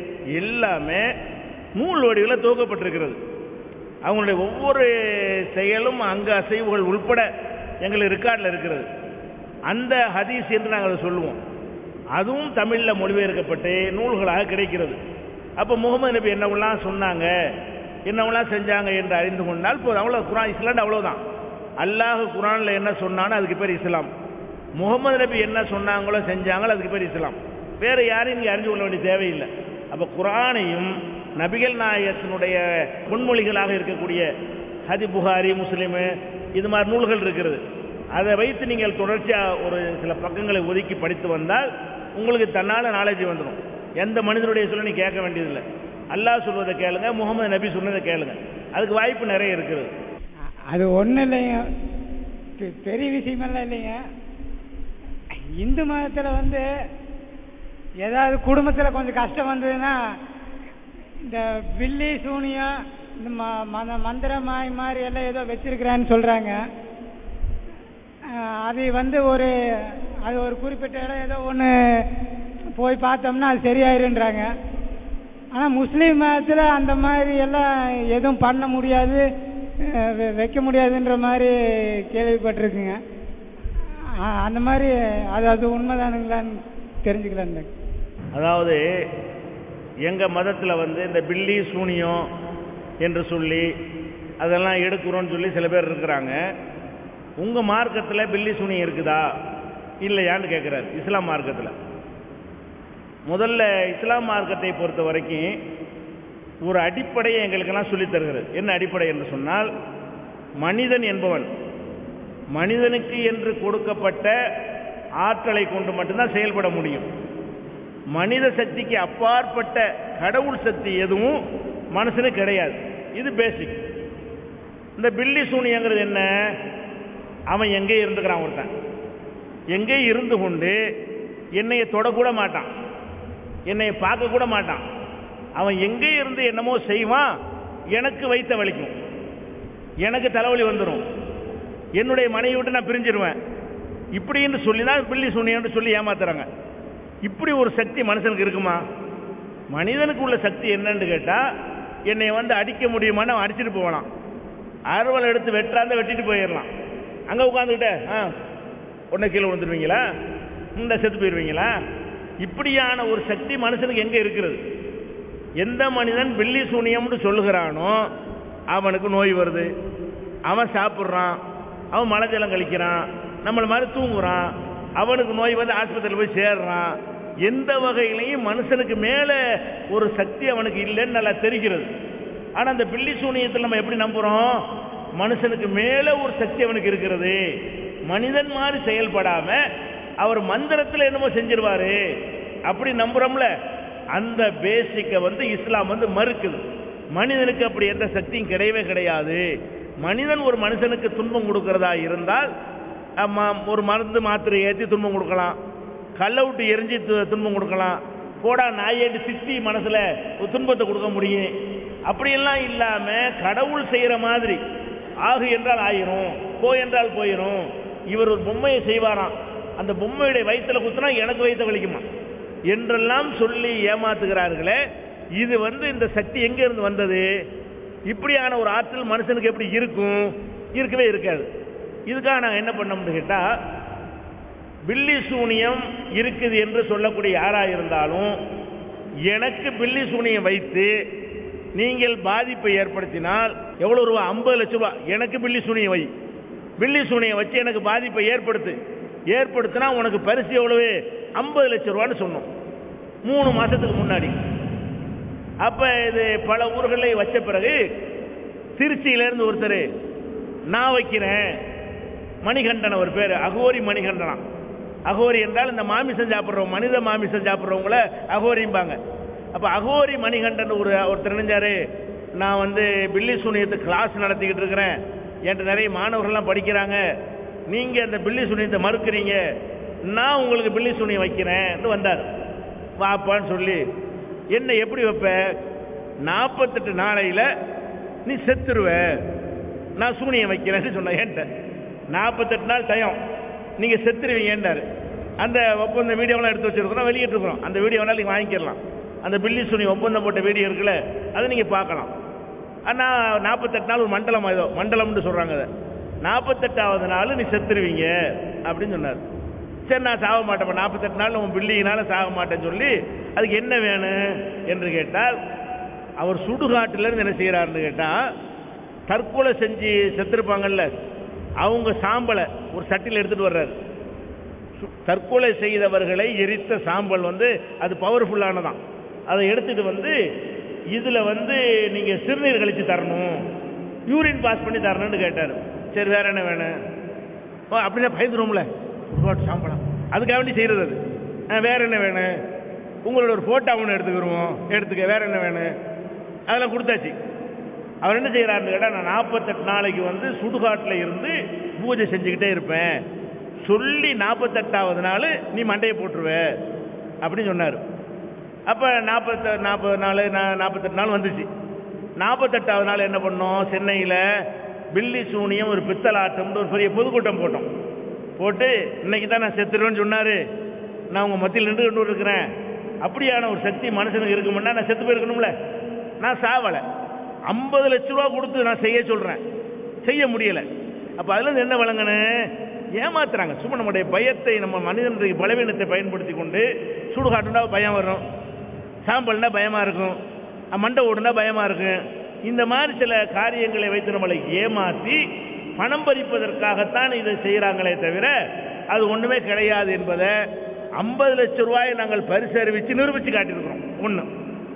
எல்லாமே நூல் வடிவில் துவக்கப்பட்டிருக்கிறது அவங்களுடைய ஒவ்வொரு செயலும் அங்க அசைவுகள் உள்பட எங்களுக்கு ரெக்கார்டில் இருக்கிறது அந்த ஹதீஸ் என்று நாங்கள் அதை சொல்லுவோம் அதுவும் தமிழில் மொழிபெயர்க்கப்பட்டு நூல்களாக கிடைக்கிறது அப்போ முகமது நபி என்னவெல்லாம் சொன்னாங்க என்னவெல்லாம் செஞ்சாங்க என்று அறிந்து கொண்டால் போதும் அவ்வளோ குரான் இஸ்லாம் அவ்வளோதான் அல்லாஹ் குரானில் என்ன சொன்னானோ அதுக்கு பேர் இஸ்லாம் முகமது நபி என்ன சொன்னாங்களோ செஞ்சாங்களோ அதுக்கு பேர் இஸ்லாம் வேற யாரையும் நீங்க அறிஞ்சு கொள்ள வேண்டிய தேவையில்லை அப்ப குரானையும் நபிகள் நாயகத்தினுடைய முன்மொழிகளாக இருக்கக்கூடிய ஹதி புகாரி முஸ்லிமு இது மாதிரி நூல்கள் இருக்கிறது அதை வைத்து நீங்கள் தொடர்ச்சியாக ஒரு சில பக்கங்களை ஒதுக்கி படித்து வந்தால் உங்களுக்கு தன்னால் நாலேஜ் வந்துடும் எந்த மனிதனுடைய சொல்ல நீ கேட்க வேண்டியதில்லை அல்லாஹ் சொல்வதை கேளுங்க முகமது நபி சொன்னதை கேளுங்க அதுக்கு வாய்ப்பு நிறைய இருக்குது
அது ஒன்றும் இல்லைங்க பெ- பெரிய விஷயமெல்லாம் இல்லைங்க இந்து மதத்தில் வந்து ஏதாவது குடும்பத்தில் கொஞ்சம் கஷ்டம் வந்ததுன்னா இந்த பில்லி சூனியம் இந்த ம மத மந்திரமாய் மாதிரி எல்லாம் ஏதோ வச்சிருக்கிறான்னு சொல்கிறாங்க அது வந்து ஒரு அது ஒரு குறிப்பிட்ட இடம் ஏதோ ஒன்று போய் பார்த்தோம்னா அது சரியாயிருன்றாங்க ஆனால் முஸ்லீம் மதத்தில் அந்த மாதிரி எல்லாம் எதுவும் பண்ண முடியாது அஹ் வெ- வைக்க முடியாதுன்ற மாதிரி கேள்விப்பட்டிருக்குங்க அஹ் அந்த மாதிரி அது அது உண்மைதானுங்களான்னு தெரிஞ்சுக்கலான்னு
அதாவது எங்க மதத்தில் வந்து இந்த பில்லி சூனியம் என்று சொல்லி அதெல்லாம் எடுக்கிறோன்னு சொல்லி சில பேர் இருக்கிறாங்க உங்க மார்க்கத்தில் பில்லி சூனியம் இருக்குதா இல்லையான்னு கேட்குறாரு இஸ்லாம் மார்க்கத்தில் முதல்ல இஸ்லாம் மார்க்கத்தை பொறுத்த வரைக்கும் ஒரு அடிப்படையை எங்களுக்கெல்லாம் சொல்லித் தருகிறது என்ன அடிப்படை என்று சொன்னால் மனிதன் என்பவன் மனிதனுக்கு என்று கொடுக்கப்பட்ட ஆற்றலை கொண்டு மட்டும்தான் செயல்பட முடியும் மனித சக்திக்கு அப்பாற்பட்ட கடவுள் சக்தி எதுவும் மனுஷனுக்கு கிடையாது இது பேசிக் இந்த பில்லி சூனியங்கிறது என்ன அவன் எங்கே இருந்துக்கிறான் ஒருத்தன் எங்கே இருந்து கொண்டு என்னைய தொடக்கூட மாட்டான் என்னை பார்க்க கூட மாட்டான் அவன் எங்கே இருந்து என்னமோ செய்வான் எனக்கு வைத்த வலிக்கும் எனக்கு தலைவலி வந்துடும் என்னுடைய மனைவி விட்டு நான் பிரிஞ்சிருவேன் இப்படின்னு சொல்லி தான் பில்லி சூனியம்னு சொல்லி ஏமாத்துறாங்க இப்படி ஒரு சக்தி மனுஷனுக்கு இருக்குமா மனிதனுக்கு உள்ள சக்தி என்னன்னு கேட்டா என்னை வந்து அடிக்க முடியுமான்னு அவன் அடிச்சிட்டு போகலாம் அறுவலை எடுத்து வெட்டாந்த வெட்டிட்டு போயிடலாம் அங்க உட்காந்துக்கிட்ட ஆ உடனே கீழே விழுந்துருவீங்களா இந்த செத்து போயிடுவீங்களா இப்படியான ஒரு சக்தி மனுஷனுக்கு எங்க இருக்கிறது எந்த மனிதன் பில்லி சூனியம்னு சொல்லுகிறானோ அவனுக்கு நோய் வருது அவன் சாப்பிட்றான் அவன் மலை ஜலம் கழிக்கிறான் நம்மள மாதிரி தூங்குறான் அவனுக்கு நோய் வந்து ஆஸ்பத்திரியில் போய் சேர்றான் எந்த வகையிலையும் மனுஷனுக்கு மேலே ஒரு சக்தி அவனுக்கு இல்லைன்னு நல்லா தெரிகிறது ஆனால் அந்த பில்லி சூனியத்தில் நம்ம எப்படி நம்புகிறோம் மனுஷனுக்கு மேலே ஒரு சக்தி அவனுக்கு இருக்கிறது மனிதன் மாதிரி செயல்படாம அவர் மந்திரத்தில் என்னமோ செஞ்சிருவாரு அப்படி நம்புறோம்ல அந்த பேசிக்கை வந்து இஸ்லாம் வந்து மறுக்குது மனிதனுக்கு அப்படி எந்த சக்தியும் கிடையவே கிடையாது மனிதன் ஒரு மனுஷனுக்கு துன்பம் கொடுக்கறதா இருந்தால் ஆமா, ஒரு மருந்து மாத்திரை ஏற்றி துன்பம் கொடுக்கலாம் கல்லை விட்டு எரிஞ்சு து- துன்பம் கொடுக்கலாம் போடா நாயேட்டு சித்தி மனசுல ஒரு துன்பத்தை கொடுக்க முடியும் அப்படியெல்லாம் இல்லாம கடவுள் செய்யற மாதிரி ஆகு என்றால் ஆயிரும் போ என்றால் போயிரும் இவர் ஒரு பொம்மையை செய்வாராம் அந்த பொம்மையுடைய வயித்துல குத்துனா எனக்கு வயிற்று வலிக்குமா என்றெல்லாம் சொல்லி ஏமாத்துகிறார்களே இது வந்து இந்த சக்தி எங்க இருந்து வந்தது இப்படியான ஒரு ஆற்றல் மனுஷனுக்கு எப்படி இருக்கும் இருக்கவே இருக்காது இதுக்காக நாங்கள் என்ன பண்ணோம்னு கேட்டா பில்லி சூனியம் இருக்குது என்று சொல்லக்கூடிய யாரா இருந்தாலும் எனக்கு பில்லி சூனியம் வைத்து நீங்கள் பாதிப்பை ஏற்படுத்தினால் எவ்வளவு ரூபா ஐம்பது லட்சம் ரூபாய் எனக்கு பில்லி சூனியம் வை பில்லி சூனியம் வச்சு எனக்கு பாதிப்பை ஏற்படுத்து ஏற்படுத்தினா உனக்கு பரிசு எவ்வளவு ஐம்பது லட்சம் ரூபான்னு சொன்னோம் மூணு மாசத்துக்கு முன்னாடி அப்ப இது பல ஊர்களில் வச்ச பிறகு திருச்சியில இருந்து ஒருத்தர் நான் வைக்கிறேன் மணிகண்டன் ஒரு பேர் அகோரி மணிகண்டனா அகோரி என்றால் இந்த மாமிசம் சாப்பிட்றவங்க மனித மாமிசம் சாப்பிட்றவங்கள அகோரிம்பாங்க அப்போ அகோரி மணிகண்டன் ஒரு ஒருத்தர் நினைஞ்சாரு நான் வந்து பில்லி சூனியத்து கிளாஸ் நடத்திக்கிட்டு இருக்கிறேன் என்கிட்ட நிறைய மாணவர்கள்லாம் படிக்கிறாங்க நீங்கள் அந்த பில்லி சூனியத்தை மறுக்கிறீங்க நான் உங்களுக்கு பில்லி சூனியம் வைக்கிறேன் வந்தார் வாப்பான்னு சொல்லி என்ன எப்படி வைப்ப நாற்பத்தெட்டு நாளையில் நீ செத்துருவ நான் சூனியம் வைக்கிறேன்னு சொன்னேன் என்கிட்ட நாற்பத்தெட்டு நாள் டயம் நீங்கள் செத்துருவீங்கன்றாரு அந்த ஒப்பந்த வீடியோலாம் எடுத்து வச்சிருக்கிறோம் வெளியிட்டிருக்கிறோம் அந்த வீடியோ வேணாலும் நீங்கள் வாங்கிக்கலாம் அந்த பில்லி சுனி ஒப்பந்தம் போட்ட வீடியோ இருக்குல்ல அதை நீங்கள் பார்க்கலாம் ஆனால் நாற்பத்தெட்டு நாள் ஒரு மண்டலம் ஏதோ மண்டலம்னு சொல்கிறாங்க அதை நாற்பத்தெட்டாவது நாள் நீ செத்துருவீங்க அப்படின்னு சொன்னார் சரி நான் சாக மாட்டேன் நாற்பத்தெட்டு நாள் உன் பில்லிங்கினால சாக மாட்டேன்னு சொல்லி அதுக்கு என்ன வேணும் என்று கேட்டால் அவர் சுடுகாட்டிலேருந்து என்ன செய்கிறாருன்னு கேட்டால் தற்கொலை செஞ்சு செத்துருப்பாங்கல்ல அவங்க சாம்பலை ஒரு சட்டியில் எடுத்துட்டு வர்றாரு சு- தற்கொலை செய்தவர்களை எரித்த சாம்பல் வந்து அது பவர்ஃபுல்லானதான் அதை எடுத்துட்டு வந்து இதுல வந்து நீங்க சிறுநீர் கழிச்சு தரணும் யூரின் பாஸ் பண்ணி தரணும்னு கேட்டார் சரி வேற என்ன வேணும் ஓ அப்படின்னா பயந்துருவோம்ல சுடுகாட்டு சாம்பலாம் அதுக்காக வேண்டி செய்யறது அது ஆ, வேற என்ன வேணும் உங்களோட ஒரு போட்டோ ஒன்று எடுத்துக்கிருவோம் எடுத்துக்க வேற என்ன வேணும் அதெல்லாம் கொடுத்தாச்சு அவர் என்ன செய்யறாருன்னு கேட்டால் நான் நாற்பத்தெட்டு நாளைக்கு வந்து சுடுகாட்டில் இருந்து பூஜை செஞ்சுக்கிட்டே இருப்பேன் சொல்லி நாற்பத்தெட்டாவது நாள் நீ மண்டையை போட்டுருவ அப்படின்னு சொன்னார் அப்போ நாற்பத்த நாற்பது நாள் நா- நாற்பத்தெட்டு நாள் வந்துச்சு நாற்பத்தெட்டாவது நாள் என்ன பண்ணோம் சென்னையில் பில்லி சூனியம் ஒரு பித்தலாட்டம்னு ஒரு பெரிய பொதுக்கூட்டம் போட்டோம் போட்டு இன்னைக்கு தான் நான் செத்துருவேன்னு சொன்னார் நான் உங்கள் மத்தியில் நின்று கொண்டு இருக்கிறேன் அப்படியான ஒரு சக்தி மனுஷனுக்கு இருக்குமுன்னா நான் செத்து போயிருக்கணும்ல நான் சாவலை ஐம்பது லட்ச ரூபா கொடுத்து நான் செய்ய சொல்கிறேன் செய்ய முடியலை அப்போ அதுலேருந்து என்ன வழங்கணும் ஏமாத்துறாங்க சும்மா நம்முடைய பயத்தை நம்ம மனிதனுடைய பலவீனத்தை பயன்படுத்தி கொண்டு சுடுகாட்டுனா பயம் வரும் சாம்பல்னா பயமாக இருக்கும் அஹ் மண்டை ஓடுனா பயமாக இருக்கும் இந்த மாதிரி சில காரியங்களை வைத்து நம்மளை ஏமாற்றி பணம் பறிப்பதற்காகத்தான் இதை செய்கிறாங்களே தவிர அது ஒன்றுமே கிடையாது என்பதை ஐம்பது லட்சம் ரூபாயை நாங்கள் பரிசு அறிவித்து நிரூபித்து காட்டியிருக்கிறோம் ஒன்று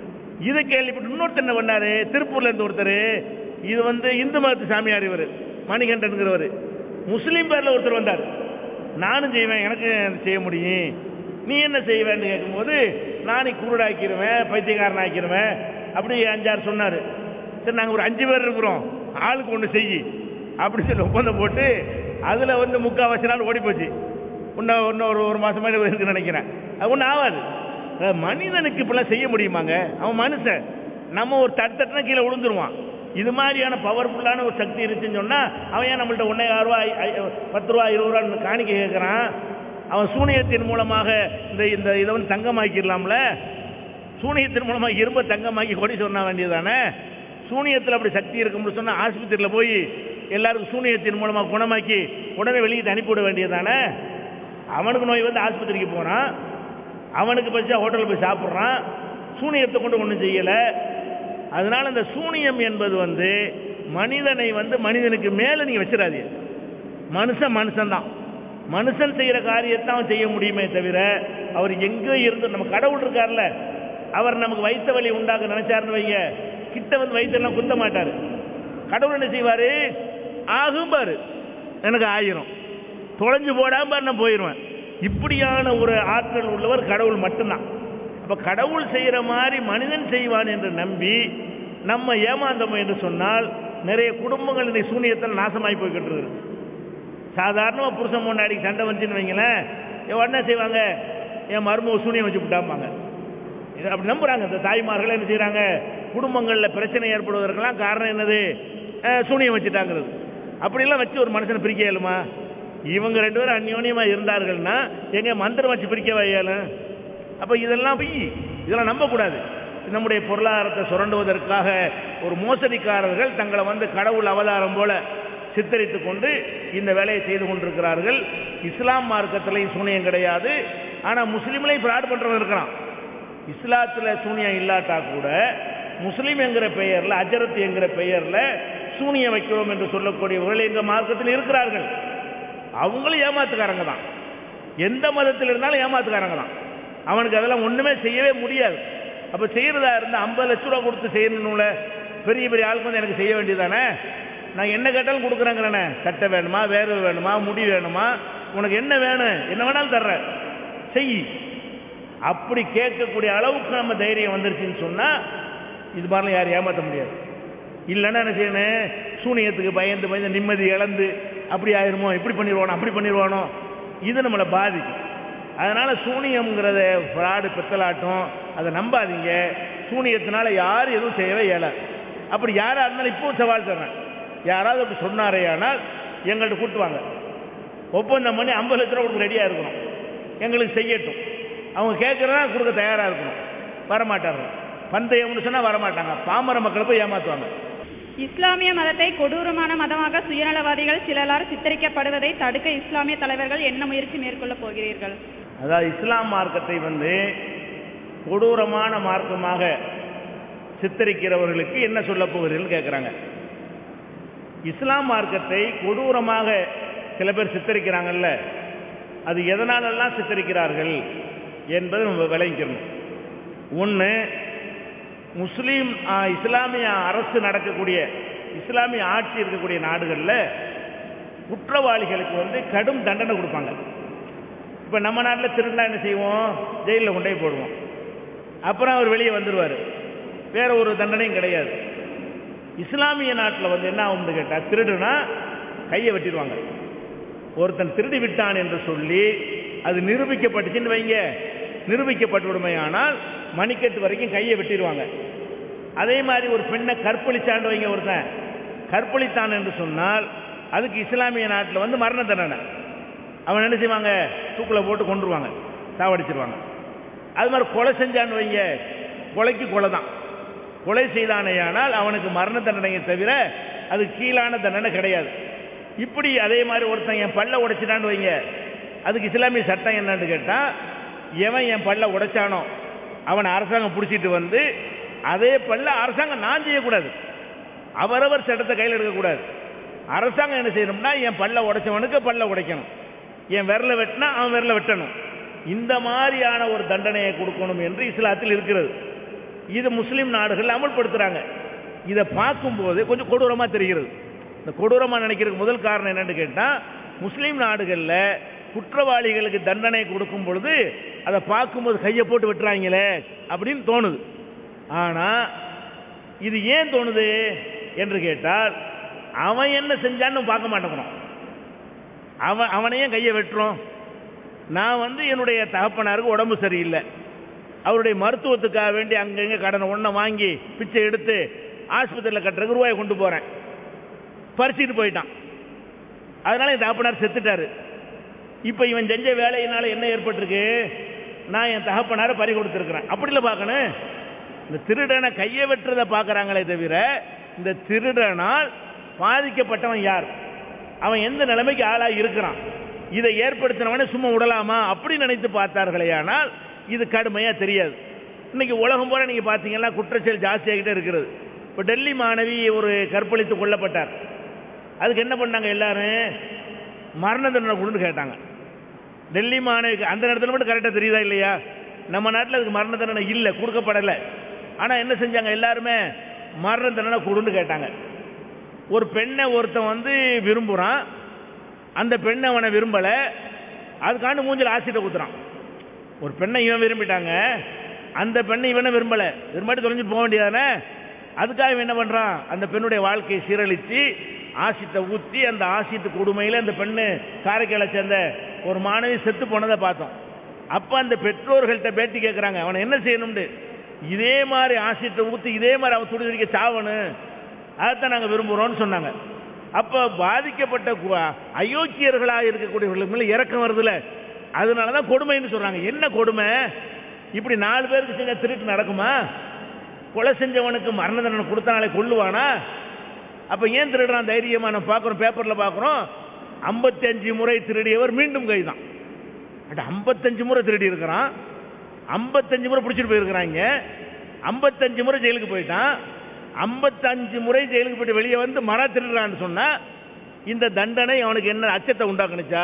இதை கேள்விப்பட்டு இன்னொருத்தர் என்ன பண்ணாரு திருப்பூர்ல இருந்து ஒருத்தர் இது வந்து இந்து மதத்து சாமியார் இவர் மணிகண்டன்கிறவர் முஸ்லீம் பேர்ல ஒருத்தர் வந்தார் நானும் செய்வேன் எனக்கு செய்ய முடியும் நீ என்ன செய்வேன்னு கேட்கும்போது நானே குருடாக்கிடுவேன் பைத்தியக்காரன் ஆக்கிடுவேன் அப்படி அஞ்சாறு சொன்னார் சரி நாங்கள் ஒரு அஞ்சு பேர் இருக்கிறோம் ஆளுக்கு ஒன்று செய் அப்படி சொல்லி ஒப்பந்தம் போட்டு அதில் வந்து முக்கால்வாசி நாள் ஓடி போச்சு இன்னும் இன்னும் ஒரு ஒரு மாதம் மாதிரி இருக்குன்னு நினைக்கிறேன் அது ஒன்றும் ஆகாது அஹ் மனிதனுக்கு இப்படிலாம் செய்ய முடியுமாங்க அவன் மனுஷன் நம்ம ஒரு தட்டு தட்டுனா கீழே விழுந்துருவான் இது மாதிரியான பவர்ஃபுல்லான ஒரு சக்தி இருந்துச்சுன்னு சொன்னா அவன் ஏன் நம்மள்ட்ட ஒன்னே ஆறு ரூபா ஐ- ஐ- பத்து ரூபா இருபது ரூபான்னு காணிக்க கேட்குறான் அவன் சூனியத்தின் மூலமாக இந்த இந்த இதை வந்து தங்கமாக்கிடலாம்ல சூனியத்தின் மூலமாக இரும்ப தங்கமாக்கி கொடி சொன்ன வேண்டியதானே சூனியத்தில் அப்படி சக்தி இருக்கும்னு சொன்னா ஆஸ்பத்திரியில் போய் எல்லாருக்கும் சூனியத்தின் மூலமாக குணமாக்கி உடனே வெளியிட்டு அனுப்பிவிட வேண்டியதானே அவனுக்கு நோய் வந்து ஆஸ்பத்திரிக்கு போறான் அவனுக்கு பச்சா ஹோட்டலில் போய் சாப்பிட்றான் சூனியத்தை கொண்டு ஒன்றும் செய்யலை அதனால இந்த சூனியம் என்பது வந்து மனிதனை வந்து மனிதனுக்கு மேலே நீங்கள் வச்சிடாதீங்க மனுஷன் மனுஷன்தான் மனுஷன் செய்கிற காரியத்தை அவன் செய்ய முடியுமே தவிர அவர் எங்கே இருந்து நம்ம கடவுள் இருக்கார்ல அவர் நமக்கு வைத்த வழி உண்டாக்க நினைச்சாருன்னு வைங்க கிட்ட வந்து வயிற்றெல்லாம் குத்த மாட்டார் கடவுள் என்ன செய்வாரு ஆகும் பாரு எனக்கு ஆயிரும் தொலைஞ்சு போடாம பாரு நான் போயிடுவேன் இப்படியான ஒரு ஆற்றல் உள்ளவர் கடவுள் மட்டும்தான் அப்ப கடவுள் செய்யற மாதிரி மனிதன் செய்வான் என்று நம்பி நம்ம ஏமாந்தோம் என்று சொன்னால் நிறைய குடும்பங்கள் இந்த சூனியத்தில் நாசமாகி போய்கிட்டு இருக்கு சாதாரணமாக புருஷன் முன்னாடி சண்டை வந்துச்சுன்னு வைங்களேன் இவன் என்ன செய்வாங்க என் மருமக சூனியம் வச்சு விட்டாம்பாங்க இது அப்படி நம்புறாங்க இந்த தாய்மார்கள் என்ன செய்றாங்க குடும்பங்களில் பிரச்சனை ஏற்படுவதற்கெல்லாம் காரணம் என்னது அஹ், சூனியம் வச்சுட்டாங்கிறது அப்படிலாம் வச்சு ஒரு மனுஷனை பிரிக்க இயலுமா இவங்க ரெண்டு பேரும் அந்யோன்யமா இருந்தார்கள்னா எங்க மந்திரம் வச்சு பிரிக்க இயலும் அப்ப இதெல்லாம் பொய் இதெல்லாம் நம்பக்கூடாது நம்முடைய பொருளாதாரத்தை சுரண்டுவதற்காக ஒரு மோசடிக்காரர்கள் தங்களை வந்து கடவுள் அவதாரம் போல சித்தரித்துக் கொண்டு இந்த வேலையை செய்து கொண்டிருக்கிறார்கள் இஸ்லாம் மார்க்கத்திலையும் சூனியம் கிடையாது ஆனா முஸ்லீம்லையும் ஃப்ராட் பண்றவன் இருக்கிறான் இஸ்லாத்துல சூனியம் இல்லாட்டா கூட முஸ்லீம் என்கிற பெயர்ல அஜரத் என்கிற பெயர்ல சூனியம் வைக்கிறோம் என்று சொல்லக்கூடியவர்கள் எங்க மார்க்கத்தில் இருக்கிறார்கள் அவங்களும் ஏமாத்துக்காரங்க தான் எந்த மதத்தில் இருந்தாலும் ஏமாத்துக்காரங்க தான் அவனுக்கு அதெல்லாம் ஒண்ணுமே செய்யவே முடியாது அப்ப செய்யறதா இருந்தா ஐம்பது லட்ச ரூபா கொடுத்து செய்யணும்ல பெரிய பெரிய ஆளுக்கு வந்து எனக்கு செய்ய வேண்டியதானே நான் என்ன கேட்டாலும் கொடுக்குறேங்கிறேனே சட்டை வேணுமா வேறு வேணுமா முடி வேணுமா உனக்கு என்ன வேணும் என்ன வேணாலும் தர்றேன் செய் அப்படி கேட்கக்கூடிய அளவுக்கு நம்ம தைரியம் வந்துருச்சுன்னு சொன்னா இது மாதிரிலாம் யாரும் ஏமாற்ற முடியாது இல்லைன்னா என்ன செய்யணும் சூனியத்துக்கு பயந்து பயந்து நிம்மதி இழந்து அப்படி ஆயிருமோ இப்படி பண்ணிடுவானோ அப்படி பண்ணிடுவானோ இது நம்மளை பாதிக்கும் அதனால சூனியம்ங்கிறத ஃப்ராடு பித்தலாட்டம் அதை நம்பாதீங்க சூனியத்தினால யாரும் எதுவும் செய்யவே இயலாது அப்படி யாரா இருந்தாலும் இப்பவும் சவால் தர்றேன் யாராவது அப்படி சொன்னாரே ஆனால் எங்கள்கிட்ட கூட்டுவாங்க ஒப்பந்தம் பண்ணி ஐம்பது லட்ச ரூபா கொடுக்க ரெடியாக இருக்கணும் எங்களுக்கு செய்யட்டும் அவங்க கேட்குறதா கொடுக்க தயாராக இருக்கணும் வரமாட்டாங்க பந்தயம்னு சொன்னால் வரமாட்டாங்க பாமர மக்களை போய் ஏமாற்றுவாங்க
இஸ்லாமிய மதத்தை கொடூரமான மதமாக சுயநலவாதிகள் சிலரால் சித்தரிக்கப்படுவதை தடுக்க இஸ்லாமிய தலைவர்கள் என்ன முயற்சி மேற்கொள்ளப் போகிறீர்கள்
அதாவது இஸ்லாம் மார்க்கத்தை வந்து கொடூரமான மார்க்கமாக சித்தரிக்கிறவர்களுக்கு என்ன சொல்ல போகிறீர்கள் கேட்குறாங்க இஸ்லாம் மார்க்கத்தை கொடூரமாக சில பேர் சித்தரிக்கிறாங்கல்ல அது எதனாலெல்லாம் சித்தரிக்கிறார்கள் என்பதை நம்ம விளங்கிக்கணும் ஒன்று முஸ்லீம் ஆ, இஸ்லாமிய அரசு நடக்கக்கூடிய இஸ்லாமிய ஆட்சி இருக்கக்கூடிய நாடுகளில் குற்றவாளிகளுக்கு வந்து கடும் தண்டனை கொடுப்பாங்க இப்போ நம்ம நாட்டில் திருடினா என்ன செய்வோம் ஜெயிலில் கொண்டு போய் போடுவோம் அப்புறம் அவர் வெளியே வந்துடுவார் வேற ஒரு தண்டனையும் கிடையாது இஸ்லாமிய நாட்டில் வந்து என்ன ஆகும்னு கேட்டால் திருடுனா கையை வெட்டிடுவாங்க ஒருத்தன் திருடி விட்டான் என்று சொல்லி அது நிரூபிக்கப்பட்டுச்சுன்னு வைங்க நிரூபிக்கப்பட்டுவிடுமையானால் மணிக்கட்டு வரைக்கும் கையை வெட்டிடுவாங்க அதே மாதிரி ஒரு பெண்ணை கற்பழிச்சாண்டு வைங்க ஒருத்தன் கற்பழித்தான் என்று சொன்னால் அதுக்கு இஸ்லாமிய நாட்டில் வந்து மரண தண்டனை அவன் என்ன செய்வாங்க தூக்கில் போட்டு கொண்டுருவாங்க சாவடிச்சிருவாங்க அது மாதிரி கொலை செஞ்சான்னு வைங்க கொலைக்கு கொலை தான் கொலை செய்தானேயானால் அவனுக்கு மரண தண்டனையை தவிர அது கீழான தண்டனை கிடையாது இப்படி அதே மாதிரி ஒருத்தன் என் பல்ல உடைச்சிட்டான்னு வைங்க அதுக்கு இஸ்லாமிய சட்டம் என்னன்னு கேட்டால் எவன் என் பல்ல உடைச்சானோ அவனை அரசாங்கம் பிடிச்சிட்டு வந்து அதே பல்ல அரசாங்கம் நான் செய்யக்கூடாது அவரவர் சட்டத்தை கையில் எடுக்கக்கூடாது அரசாங்கம் என்ன செய்யணும்னா என் பல்ல உடைச்சவனுக்கு பல்ல உடைக்கணும் என் விரல வெட்டினா அவன் விரல வெட்டணும் இந்த மாதிரியான ஒரு தண்டனையை கொடுக்கணும் என்று இஸ்லாத்தில் இருக்கிறது இது முஸ்லிம் நாடுகள் அமல்படுத்துறாங்க இதை பார்க்கும்போது கொஞ்சம் கொடூரமா தெரிகிறது இந்த கொடூரமா நினைக்கிறதுக்கு முதல் காரணம் என்னன்னு கேட்டா முஸ்லிம் நாடுகளில் குற்றவாளிகளுக்கு தண்டனை கொடுக்கும் பொழுது அதை பார்க்கும்போது கையை போட்டு வெட்டுறாங்களே அப்படின்னு தோணுது ஆனா இது ஏன் தோணுது என்று கேட்டால் அவன் என்ன செஞ்சான்னு பார்க்க மாட்டேங்கிறோம் அவன் அவனையும் கையை வெட்டுறோம் நான் வந்து என்னுடைய தகப்பனாருக்கு உடம்பு சரியில்லை அவருடைய மருத்துவத்துக்காக வேண்டி அங்கங்க கடனை ஒன்றை வாங்கி பிச்சை எடுத்து ஆஸ்பத்திரியில் கட்டுறதுக்கு ரூபாயை கொண்டு போகிறேன் பறிச்சுட்டு போயிட்டான் அதனால என் தகப்பனார் செத்துட்டாரு இப்போ இவன் செஞ்ச வேலையினால என்ன ஏற்பட்டிருக்கு நான் என் தகப்பனாரை பறி கொடுத்துருக்கிறேன் அப்படி இல்லை பார்க்கணும் இந்த திருடனை கையை வெட்டுறதை பார்க்குறாங்களே தவிர இந்த திருடனால் பாதிக்கப்பட்டவன் யார் அவன் எந்த நிலைமைக்கு ஆளாகி இருக்கிறான் இதை ஏற்படுத்தினவனை சும்மா விடலாமா அப்படி நினைத்து பார்த்தார்களே ஆனால் இது கடுமையா தெரியாது இன்னைக்கு உலகம் போல நீங்க பார்த்தீங்கன்னா குற்றச்செயல் ஜாஸ்தியாகிட்டே இருக்கிறது இப்போ டெல்லி மாணவி ஒரு கற்பழித்து கொல்லப்பட்டார் அதுக்கு என்ன பண்ணாங்க எல்லாரும் மரண தண்டனை கொடுன்னு கேட்டாங்க டெல்லி மாணவிக்கு அந்த நேரத்தில் மட்டும் கரெக்டாக தெரியுதா இல்லையா நம்ம நாட்டில் அதுக்கு மரண தண்டனை இல்லை கொடுக்கப்படலை ஆனால் என்ன செஞ்சாங்க எல்லாருமே மரண தண்டனை கொடுன்னு கேட்டாங்க ஒரு பெண்ணை ஒருத்தன் வந்து விரும்புகிறான் அந்த பெண்ணை அவனை விரும்பலை அதுக்காண்டு மூஞ்சில் ஆசிட்ட குத்துறான் ஒரு பெண்ணை இவன் விரும்பிட்டாங்க அந்த பெண்ணை இவனை விரும்பலை விரும்பாட்டி தொலைஞ்சிட்டு போக வேண்டியதானே அதுக்காக இவன் என்ன பண்ணுறான் அந்த பெண்ணுடைய வாழ்க்கையை சீரழித்து ஆசித்தை ஊற்றி அந்த ஆசித்து கொடுமையில் அந்த பெண்ணு காரைக்காலை சேர்ந்த ஒரு மாணவி செத்து போனதை பார்த்தோம் அப்போ அந்த பெற்றோர்கள்ட்ட பேட்டி கேட்குறாங்க அவனை என்ன செய்யணும்னு இதே மாதிரி ஆசித்தை ஊற்றி இதே மாதிரி அவன் துடி துடிக்க சாவணும் அதைத்தான் நாங்கள் விரும்புகிறோம்னு சொன்னாங்க அப்போ பாதிக்கப்பட்ட கு- அயோக்கியர்களாக இருக்கக்கூடியவர்களுக்கு மேலே இறக்கம் வருதுல அதனால தான் கொடுமைன்னு சொல்கிறாங்க என்ன கொடுமை இப்படி நாலு பேருக்கு செஞ்ச திருட்டு நடக்குமா கொலை செஞ்சவனுக்கு மரண தண்டனை கொடுத்தனாலே கொல்லுவானா அப்போ ஏன் திருடுறான் தைரியமா நம்ம பார்க்குறோம் பேப்பரில் பார்க்குறோம் ஐம்பத்தஞ்சு முறை திருடியவர் மீண்டும் கைதான் அட ஐம்பத்தஞ்சு முறை திருடி இருக்கிறான் ஐம்பத்தஞ்சு முறை பிடிச்சிட்டு போயிருக்கிறாங்க ஐம்பத்தஞ்சு முறை ஜெயிலுக்கு போயிட்டான் ஐம்பத்தஞ்சு முறை ஜெயிலுக்கு போயிட்டு வெளியே வந்து மர திருடுறான்னு சொன்னா இந்த தண்டனை அவனுக்கு என்ன அச்சத்தை உண்டாக்குனுச்சா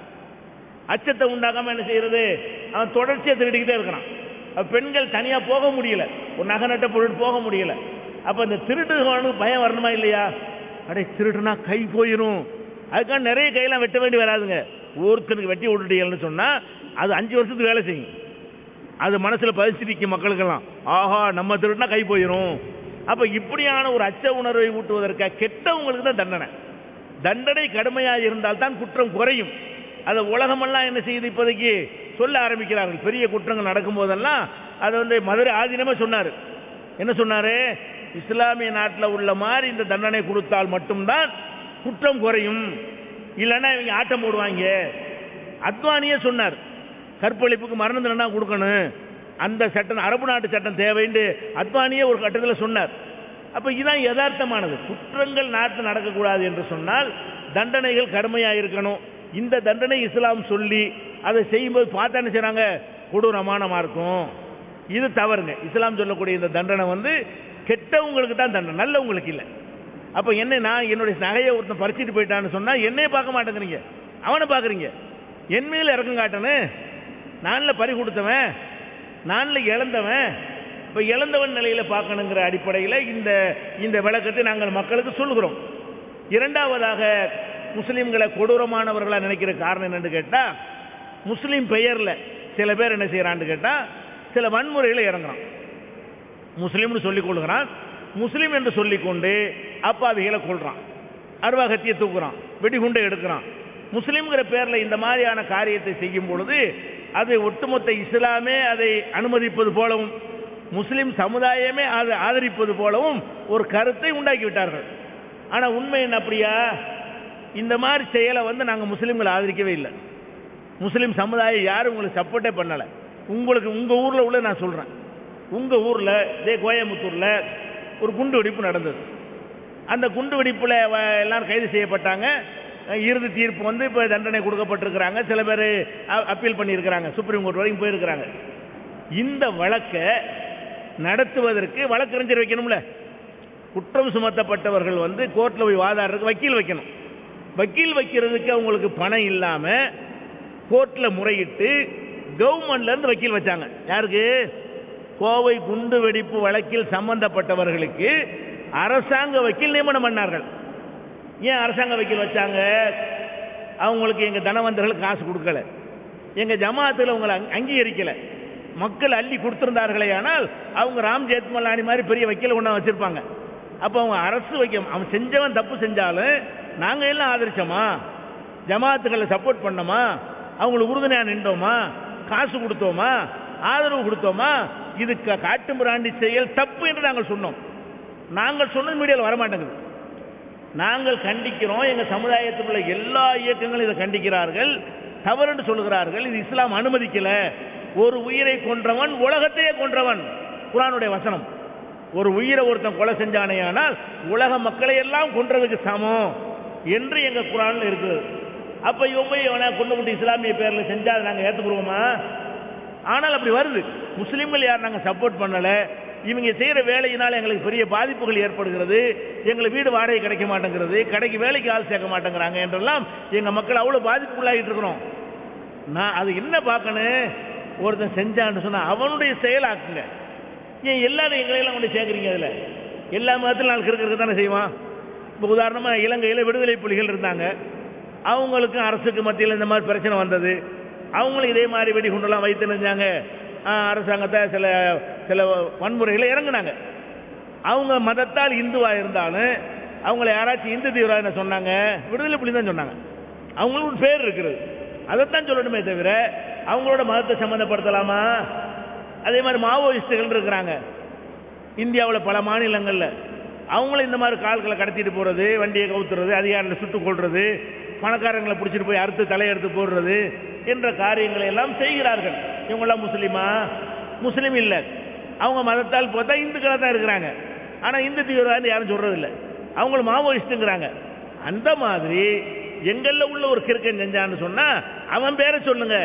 அச்சத்தை உண்டாக்காம என்ன செய்யறது அவன் தொடர்ச்சியா திருடிக்கிட்டே இருக்கிறான் அப்ப பெண்கள் தனியா போக முடியல ஒரு நகை நட்ட பொருள் போக முடியல அப்ப இந்த திருடுகளுக்கு பயம் வரணுமா இல்லையா அடே திருடுனா கை போயிடும் அதுக்காக நிறைய கையெல்லாம் வெட்ட வேண்டி வராதுங்க ஒருத்தனுக்கு வெட்டி விட்டுட்டீங்கன்னு சொன்னா அது அஞ்சு வருஷத்துக்கு வேலை செய்யும் அது மனசுல பதிச்சிருக்கும் மக்களுக்கெல்லாம் ஆஹா நம்ம திருடினா கை போயிடும் அப்ப இப்படியான ஒரு அச்ச உணர்வை ஊட்டுவதற்காக கெட்டவங்களுக்கு தான் தண்டனை தண்டனை கடுமையாக இருந்தால் தான் குற்றம் குறையும் அதை உலகமெல்லாம் என்ன செய்யுது இப்போதைக்கு சொல்ல ஆரம்பிக்கிறார்கள் பெரிய குற்றங்கள் நடக்கும்போதெல்லாம் அதை வந்து மதுரை ஆதீனமே சொன்னார் என்ன சொன்னாரு இஸ்லாமிய நாட்டில் உள்ள மாதிரி இந்த தண்டனை கொடுத்தால் மட்டும்தான் குற்றம் குறையும் இல்லைன்னா இவங்க ஆட்டம் போடுவாங்க அத்வானியே சொன்னார் கற்பழிப்புக்கு மரண தண்டனை கொடுக்கணும் அந்த சட்டம் அரபு நாட்டு சட்டம் தேவைன்னு அத்வானியே ஒரு கட்டத்தில் சொன்னார் அப்ப இதான் யதார்த்தமானது குற்றங்கள் நாட்டில் நடக்கக்கூடாது என்று சொன்னால் தண்டனைகள் கடுமையாக இருக்கணும் இந்த தண்டனை இஸ்லாம் சொல்லி அதை செய்யும்போது பார்த்தா என்ன செய்றாங்க கொடூரமானமா இருக்கும் இது தவறுங்க இஸ்லாம் சொல்லக்கூடிய இந்த தண்டனை வந்து கெட்டவங்களுக்கு தான் தண்டனை நல்லவங்களுக்கு இல்லை அப்ப என்ன நான் என்னுடைய நகையை ஒருத்தன் பறிச்சுட்டு போயிட்டான்னு சொன்னா என்னைய பார்க்க மாட்டேங்கிறீங்க அவனை பார்க்குறீங்க என் மேல இறக்கம் காட்டணும் நானில் பறி கொடுத்தவன் நானில் இழந்தவன் இப்போ இழந்தவன் நிலையில பார்க்கணுங்கிற அடிப்படையில் இந்த இந்த விளக்கத்தை நாங்கள் மக்களுக்கு சொல்லுகிறோம் இரண்டாவதாக முஸ்லீம்களை கொடூரமானவர்களா நினைக்கிற காரணம் என்னன்னு கேட்டா முஸ்லீம் பெயர்ல சில பேர் என்ன செய்யறான்னு கேட்டா சில வன்முறைகளை இறங்குறான் முஸ்லீம்னு சொல்லிக் கொள்கிறான் முஸ்லீம் என்று சொல்லிக்கொண்டு அப்பாவிகளை கொள்றான் அருவாகத்தியை தூக்குறான் வெடிகுண்டை எடுக்கிறான் முஸ்லீம்ங்கிற பேர்ல இந்த மாதிரியான காரியத்தை செய்யும் பொழுது அது ஒட்டுமொத்த இஸ்லாமே அதை அனுமதிப்பது போலவும் முஸ்லிம் சமுதாயமே அதை ஆதரிப்பது போலவும் ஒரு கருத்தை உண்டாக்கி விட்டார்கள் ஆனா உண்மை என்ன அப்படியா இந்த மாதிரி செயலை வந்து நாங்கள் முஸ்லீம்களை ஆதரிக்கவே இல்லை முஸ்லீம் சமுதாயம் யாரும் உங்களுக்கு சப்போர்ட்டே பண்ணலை உங்களுக்கு உங்க ஊர்ல உள்ள நான் சொல்றேன் உங்க ஊர்ல இதே கோயம்புத்தூர்ல ஒரு குண்டு வெடிப்பு நடந்தது அந்த குண்டு வெடிப்புல வ- எல்லாரும் கைது செய்யப்பட்டாங்க அஹ் இறுதி தீர்ப்பு வந்து இப்போ தண்டனை கொடுக்கப்பட்டிருக்கிறாங்க சில பேர் அப்பீல் பண்ணியிருக்கிறாங்க சுப்ரீம் கோர்ட் வரைக்கும் போயிருக்கிறாங்க இந்த வழக்கை நடத்துவதற்கு வழக்கறிஞர் வைக்கணும்ல குற்றம் சுமத்தப்பட்டவர்கள் வந்து கோர்ட்டில் போய் வாதாடுறதுக்கு வக்கீல் வைக்கணும் வக்கீல் வைக்கிறதுக்கு அவங்களுக்கு பணம் இல்லாம கோர்ட்ல முறையிட்டு கவர்மெண்ட்ல இருந்து வக்கீல் வச்சாங்க யாருக்கு கோவை குண்டு வெடிப்பு வழக்கில் சம்பந்தப்பட்டவர்களுக்கு அரசாங்க வக்கீல் நியமனம் பண்ணார்கள் ஏன் அரசாங்க வக்கீல் வச்சாங்க அவங்களுக்கு எங்க தனவந்தர்கள் காசு கொடுக்கல எங்க ஜமாத்துல அவங்களை அங்க- அங்கீகரிக்கல மக்கள் அள்ளி கொடுத்திருந்தார்களே ஆனால் அவங்க ராம் ஜெத்மலானி மாதிரி பெரிய வக்கீல ஒன்றா வச்சிருப்பாங்க அப்போ அவங்க அரசு வைக்க அவன் செஞ்சவன் தப்பு செஞ்சாலும் நாங்க எல்லாம் ஆதரிச்சோமா ஜமாத்துகளை சப்போர்ட் பண்ணோமா அவங்களுக்கு உறுதுணையா நின்றோமா காசு கொடுத்தோமா ஆதரவு கொடுத்தோமா இது க- காட்டு மிராண்டி செயல் தப்பு என்று நாங்கள் சொன்னோம் நாங்கள் சொன்னது மீடியாவில் வரமாட்டேங்குது நாங்கள் கண்டிக்கிறோம் எங்க சமுதாயத்தில் உள்ள எல்லா இயக்கங்களும் இதை கண்டிக்கிறார்கள் தவறு என்று சொல்லுகிறார்கள் இது இஸ்லாம் அனுமதிக்கல ஒரு உயிரை கொன்றவன் உலகத்தையே கொன்றவன் குர்ஆனுடைய வசனம் ஒரு உயிரை ஒருத்தன் கொலை செஞ்சானேயானால் உலக மக்களை எல்லாம் கொன்றதுக்கு சமம் என்று எங்க குரான்ல இருக்குது அப்ப இவன் போய் இவனை கொண்டு விட்டு இஸ்லாமிய பேர்ல செஞ்சா அதை நாங்க ஏத்துக்குருவோமா ஆனால் அப்படி வருது முஸ்லீம்கள் யார் நாங்க சப்போர்ட் பண்ணல இவங்க செய்யற வேலையினால் எங்களுக்கு பெரிய பாதிப்புகள் ஏற்படுகிறது எங்களுக்கு வீடு வாடகை கிடைக்க மாட்டேங்கிறது கடைக்கு வேலைக்கு ஆள் சேர்க்க மாட்டேங்கிறாங்க என்றெல்லாம் எங்க மக்கள் அவ்வளவு பாதிப்புக்குள்ளாகிட்டு இருக்கிறோம் நான் அது என்ன பார்க்கணும் ஒருத்தன் செஞ்சான்னு சொன்னா அவனுடைய செயலாக்குங்க ஏன் எல்லாரும் எங்களையெல்லாம் கொண்டு சேர்க்குறீங்க அதில் எல்லா மதத்திலும் நாள் இருக்கிறது தானே செய்வான் இப்போ உதாரணமாக இலங்கையில் விடுதலை புலிகள் இருந்தாங்க அவங்களுக்கும் அரசுக்கு மத்தியில் இந்த மாதிரி பிரச்சனை வந்தது அவங்களும் இதே மாதிரி வெடிகுண்டெல்லாம் வைத்து நினைஞ்சாங்க அரசாங்கத்தை சில சில வன்முறைகளை இறங்குனாங்க அவங்க மதத்தால் இந்துவா இருந்தாலும் அவங்கள யாராச்சும் இந்து தீவிரவாத சொன்னாங்க விடுதலை புலி தான் சொன்னாங்க அவங்களுக்கு ஒரு பேர் இருக்கிறது அதைத்தான் சொல்லணுமே தவிர அவங்களோட மதத்தை சம்மந்தப்படுத்தலாமா அதே மாதிரி மாவோயிஸ்டுகள் இருக்கிறாங்க இந்தியாவில் பல மாநிலங்களில் அவங்களும் இந்த மாதிரி கால்களை கடத்திட்டு போகிறது வண்டியை கவுத்துறது அதிகாரிகளை சுட்டுக் கொள்றது பணக்காரங்களை பிடிச்சிட்டு போய் அறுத்து தலையெடுத்து போடுறது என்ற காரியங்களை எல்லாம் செய்கிறார்கள் இவங்கெல்லாம் முஸ்லீமா முஸ்லீம் இல்லை அவங்க மதத்தால் பார்த்தா இந்துக்களாக தான் இருக்கிறாங்க ஆனால் இந்து தீவிரவாதி யாரும் சொல்றதில்லை அவங்களும் மாவோயிஸ்ட்டுங்கிறாங்க அந்த மாதிரி எங்களில் உள்ள ஒரு கிறுக்கன் செஞ்சான்னு சொன்னா அவன் பேரை சொல்லுங்க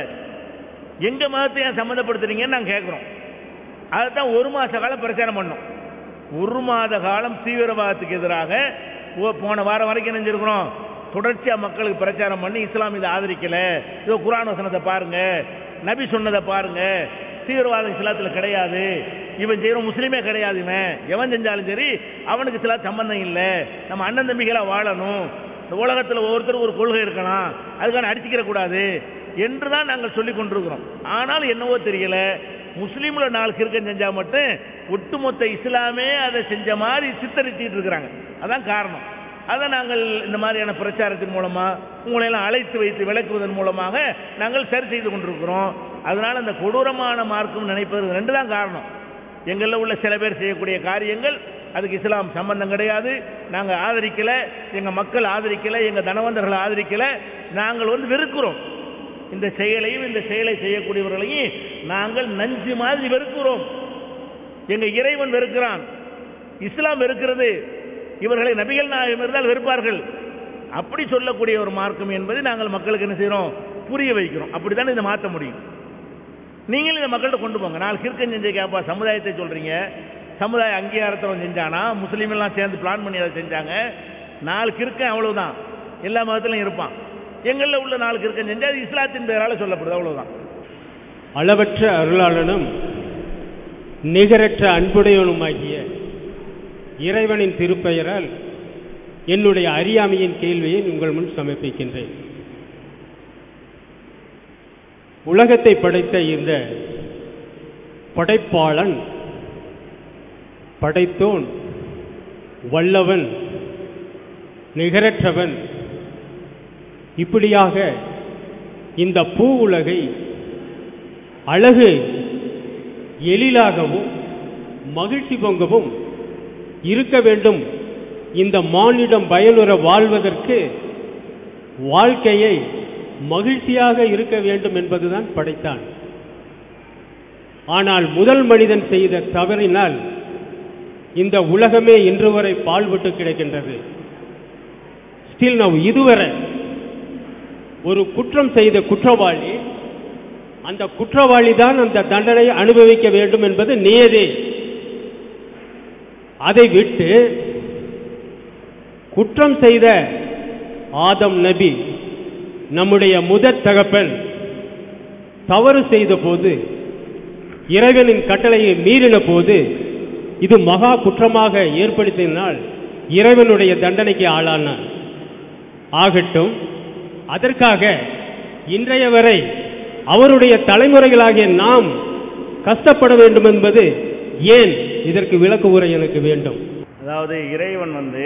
எங்க மதத்தை ஏன் சம்மந்தப்படுத்துறீங்கன்னு நாங்கள் கேட்குறோம் அதுதான் ஒரு மாச காலம் பிரச்சாரம் பண்ணோம் ஒரு மாத காலம் தீவிரவாதத்துக்கு எதிராக ஓ- போன வாரம் வரைக்கும் நினைஞ்சிருக்கிறோம் தொடர்ச்சியா மக்களுக்கு பிரச்சாரம் பண்ணி இஸ்லாம் இதை ஆதரிக்கல இதோ குரான் வசனத்தை பாருங்க நபி சொன்னதை பாருங்க தீவிரவாதம் இஸ்லாத்துல கிடையாது இவன் செய்யற முஸ்லீமே கிடையாது இவன் எவன் செஞ்சாலும் சரி அவனுக்கு சில சம்பந்தம் இல்லை நம்ம அண்ணன் தம்பிகளா வாழணும் இந்த உலகத்தில் ஒவ்வொருத்தரும் ஒரு கொள்கை இருக்கலாம் அதுக்கான அடிச்சுக்கிற கூடாது என்று தான் நாங்கள் சொல்லிக் கொண்டிருக்கிறோம் ஆனால் என்னவோ தெரியல முஸ்லீம்ல நாலு கிறுக்கன் செஞ்சா மட்டும் ஒட்டுமொத்த இஸ்லாமே அதை செஞ்ச மாதிரி சித்தரிச்சிட்டு இருக்கிறாங்க அதான் காரணம் அதை நாங்கள் இந்த மாதிரியான பிரச்சாரத்தின் மூலமா உங்களை எல்லாம் அழைத்து வைத்து விளக்குவதன் மூலமாக நாங்கள் சரி செய்து கொண்டிருக்கிறோம் அதனால அந்த கொடூரமான மார்க்கம் நினைப்பது ரெண்டு தான் காரணம் எங்களில் உள்ள சில பேர் செய்யக்கூடிய காரியங்கள் அதுக்கு இஸ்லாம் சம்பந்தம் கிடையாது நாங்கள் ஆதரிக்கல எங்கள் மக்கள் ஆதரிக்கல எங்கள் தனவந்தர்கள் ஆதரிக்கல நாங்கள் வந்து வெறுக்கிறோம் இந்த செயலையும் இந்த செயலை செய்யக்கூடியவர்களையும் நாங்கள் நஞ்சு மாதிரி வெறுக்கிறோம் எங்க இறைவன் வெறுக்கிறான் இஸ்லாம் வெறுக்கிறது இவர்களை நபிகள் நாயகம் இருந்தால் வெறுப்பார்கள் அப்படி சொல்லக்கூடிய ஒரு மார்க்கம் என்பதை நாங்கள் மக்களுக்கு என்ன செய்றோம் புரிய வைக்கிறோம் அப்படித்தானே இதை மாற்ற முடியும் நீங்களும் இந்த மக்கள்கிட்ட கொண்டு போங்க நாலு கிறுக்கன் செஞ்ச கேப்பா சமுதாயத்தை சொல்றீங்க சமுதாய அங்கீகாரத்தை அவன் செஞ்சானா முஸ்லீம் எல்லாம் சேர்ந்து பிளான் பண்ணி அதை செஞ்சாங்க நாலு கிறுக்கன் அவ்வளவுதான் எல்லா மதத்திலும் இருப்பான் எங்களில் உள்ள நாளுக்கு இருக்க செஞ்சு அது இஸ்லாத்தின் பெயரால சொல்லப்படுது அவ்வளவுதான்
அளவற்ற அருளாளனும் நிகரற்ற அன்புடையவனுமாகிய இறைவனின் திருப்பெயரால் என்னுடைய அறியாமையின் கேள்வியை உங்கள் முன் சமர்ப்பிக்கின்றேன் உலகத்தை படைத்த இந்த படைப்பாளன் படைத்தோன் வல்லவன் நிகரற்றவன் இப்படியாக இந்த பூ உலகை அழகு எழிலாகவும் மகிழ்ச்சி பொங்கவும் இருக்க வேண்டும் இந்த மானிடம் பயனுற வாழ்வதற்கு வாழ்க்கையை மகிழ்ச்சியாக இருக்க வேண்டும் என்பதுதான் படைத்தான் ஆனால் முதல் மனிதன் செய்த தவறினால் இந்த உலகமே இன்று வரை பால்பட்டு கிடக்கின்றது ஸ்டில் நவ் இதுவரை ஒரு குற்றம் செய்த குற்றவாளி அந்த குற்றவாளி தான் அந்த தண்டனையை அனுபவிக்க வேண்டும் என்பது நியதி அதை விட்டு குற்றம் செய்த ஆதம் நபி நம்முடைய முதற் தகப்பன் தவறு செய்த போது இறைவனின் கட்டளையை மீறின போது இது மகா குற்றமாக ஏற்படுத்தினால் இறைவனுடைய தண்டனைக்கு ஆளானார் ஆகட்டும் அதற்காக இன்றைய வரை அவருடைய தலைமுறைகளாகிய நாம் கஷ்டப்பட வேண்டும் என்பது ஏன் இதற்கு விளக்கு உரை எனக்கு வேண்டும்
அதாவது இறைவன் வந்து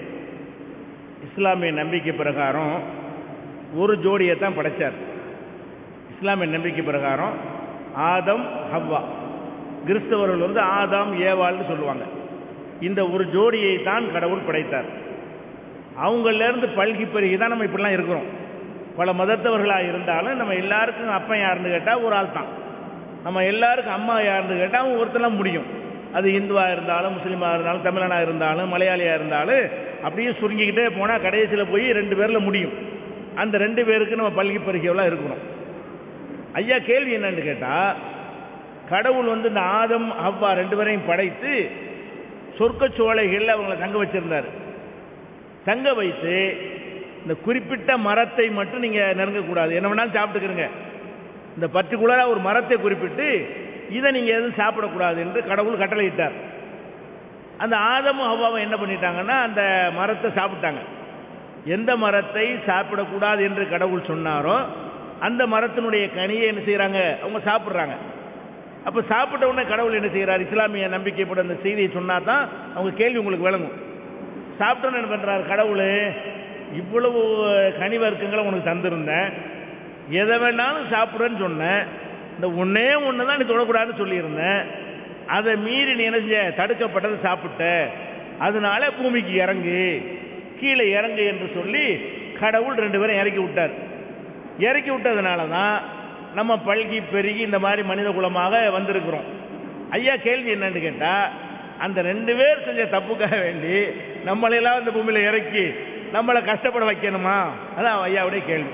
இஸ்லாமிய நம்பிக்கை பிரகாரம் ஒரு ஜோடியை தான் படைச்சார் இஸ்லாமிய நம்பிக்கை பிரகாரம் ஆதம் ஹவ்வா கிறிஸ்தவர்கள் வந்து ஆதாம் ஏவாள்னு சொல்லுவாங்க இந்த ஒரு ஜோடியை தான் கடவுள் படைத்தார் அவங்களிருந்து பல்கி பெருகி தான் நம்ம இப்படிலாம் இருக்கிறோம் பல மதத்தவர்களாக இருந்தாலும் நம்ம எல்லாருக்கும் அப்பன் யாருன்னு கேட்டால் ஒரு ஆள் தான் நம்ம எல்லாருக்கும் அம்மா யாருன்னு கேட்டால் அவன் ஒருத்தலாம் முடியும் அது இந்துவாக இருந்தாலும் முஸ்லீமாக இருந்தாலும் தமிழனாக இருந்தாலும் மலையாளியாக இருந்தாலும் அப்படியே சுருங்கிக்கிட்டே போனால் கடைசியில் போய் ரெண்டு பேரில் முடியும் அந்த ரெண்டு பேருக்கு நம்ம பல்கி பெருகியவெல்லாம் இருக்கணும் ஐயா கேள்வி என்னன்னு கேட்டால் கடவுள் வந்து இந்த ஆதம் அவ்வா ரெண்டு பேரையும் படைத்து சொர்க்க சோலைகளில் அவங்கள தங்க வச்சிருந்தார் தங்க வைத்து இந்த குறிப்பிட்ட மரத்தை மட்டும் நீங்கள் நெருங்கக்கூடாது என்ன வேணாலும் சாப்பிட்டுக்கிறங்க இந்த பர்டிகுலராக ஒரு மரத்தை குறிப்பிட்டு இதை நீங்கள் எதுவும் சாப்பிடக்கூடாது என்று கடவுள் கட்டளையிட்டார் அந்த ஆதமும் ஹவ்வாவும் என்ன பண்ணிட்டாங்கன்னா அந்த மரத்தை சாப்பிட்டாங்க எந்த மரத்தை சாப்பிடக்கூடாது என்று கடவுள் சொன்னாரோ அந்த மரத்தினுடைய கனியை என்ன செய்கிறாங்க அவங்க சாப்பிட்றாங்க அப்போ சாப்பிட்ட உடனே கடவுள் என்ன செய்கிறார் இஸ்லாமிய நம்பிக்கைப்பட அந்த செய்தியை சொன்னா தான் அவங்க கேள்வி உங்களுக்கு விளங்கும் சாப்பிட்டோன்னு என்ன பண்ணுறாரு கடவுள் இவ்வளவு கனி வர்க்கங்களை உனக்கு தந்திருந்தேன் எதை வேணாலும் சாப்பிடுன்னு சொன்னேன் இந்த ஒன்னே ஒன்று தான் நீ தொடக்கூடாதுன்னு சொல்லியிருந்தேன் அதை மீறி நீ என்ன செஞ்ச தடுக்கப்பட்டதை சாப்பிட்ட அதனால பூமிக்கு இறங்கு கீழே இறங்கு என்று சொல்லி கடவுள் ரெண்டு பேரும் இறக்கி விட்டார் இறக்கி விட்டதுனால தான் நம்ம பல்கி பெருகி இந்த மாதிரி மனித குலமாக வந்திருக்கிறோம் ஐயா கேள்வி என்னன்னு கேட்டால் அந்த ரெண்டு பேர் செஞ்ச தப்புக்காக வேண்டி நம்மளையெல்லாம் இந்த பூமியில் இறக்கி நம்மளை கஷ்டப்பட வைக்கணுமா அதான் ஐயாவுடைய கேள்வி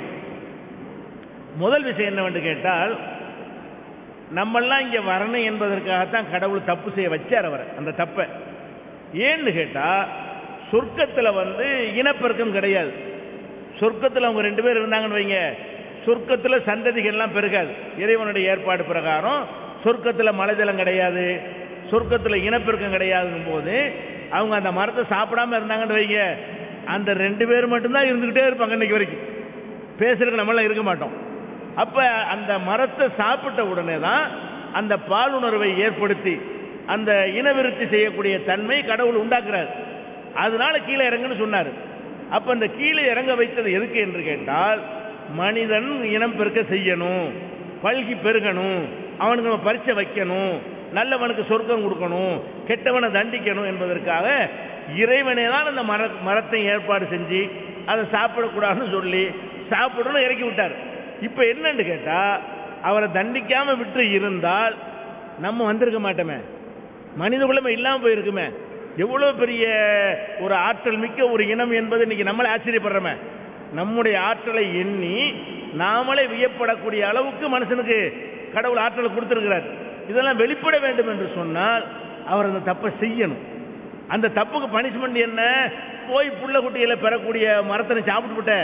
முதல் விஷயம் என்னவென்று கேட்டால் நம்மெல்லாம் இங்கே வரணும் என்பதற்காகத்தான் கடவுள் தப்பு செய்ய வச்சார் அவர் அந்த தப்பை ஏன்னு கேட்டால் சொர்க்கத்தில் வந்து இனப்பெருக்கம் கிடையாது சொர்க்கத்தில் அவங்க ரெண்டு பேர் இருந்தாங்கன்னு வைங்க சொர்க்கத்தில் சந்ததிகள்லாம் பெருகாது இறைவனுடைய ஏற்பாடு பிரகாரம் சொர்க்கத்தில் மலைஜலம் கிடையாது சொர்க்கத்தில் இனப்பெருக்கம் கிடையாதுங்கும் போது அவங்க அந்த மரத்தை சாப்பிடாம இருந்தாங்கன்னு வைங்க அந்த ரெண்டு பேர் மட்டும்தான் இருந்துக்கிட்டே இருப்பாங்க இன்னைக்கு வரைக்கும் பேசுறதுக்கு நம்மளாம் இருக்க மாட்டோம் அப்ப அந்த மரத்தை சாப்பிட்ட உடனே தான் அந்த பாலுணர்வை ஏற்படுத்தி அந்த இனவிருத்தி செய்யக்கூடிய தன்மை கடவுள் உண்டாக்குறார் அதனால கீழே இறங்குன்னு சொன்னார் அப்ப அந்த கீழே இறங்க வைத்தது எதுக்கு என்று கேட்டால் மனிதன் இனம் பெருக்க செய்யணும் பல்கி பெருகணும் அவனுக்கு நம்ம பரிச்சை வைக்கணும் நல்லவனுக்கு சொர்க்கம் கொடுக்கணும் கெட்டவனை தண்டிக்கணும் என்பதற்காக இறைவனே தான் அந்த மர மரத்தை ஏற்பாடு செஞ்சு அதை சாப்பிடக்கூடாதுன்னு சொல்லி சாப்பிடணும் இறக்கி விட்டார் இப்போ என்னன்னு கேட்டா அவரை தண்டிக்காம விட்டு இருந்தால் நம்ம வந்திருக்க மாட்டோமே மனித குலமை இல்லாம போயிருக்குமே எவ்வளவு பெரிய ஒரு ஆற்றல் மிக்க ஒரு இனம் என்பது இன்னைக்கு நம்மளே ஆச்சரியப்படுறோமே நம்முடைய ஆற்றலை எண்ணி நாமளே வியப்படக்கூடிய அளவுக்கு மனுஷனுக்கு கடவுள் ஆற்றலை கொடுத்திருக்கிறார் இதெல்லாம் வெளிப்பட வேண்டும் என்று சொன்னால் அவர் அந்த தப்பை செய்யணும் அந்த தப்புக்கு பனிஷ்மெண்ட் என்ன போய் புள்ள குட்டிகளை பெறக்கூடிய மரத்தனை சாப்பிட்டு விட்ட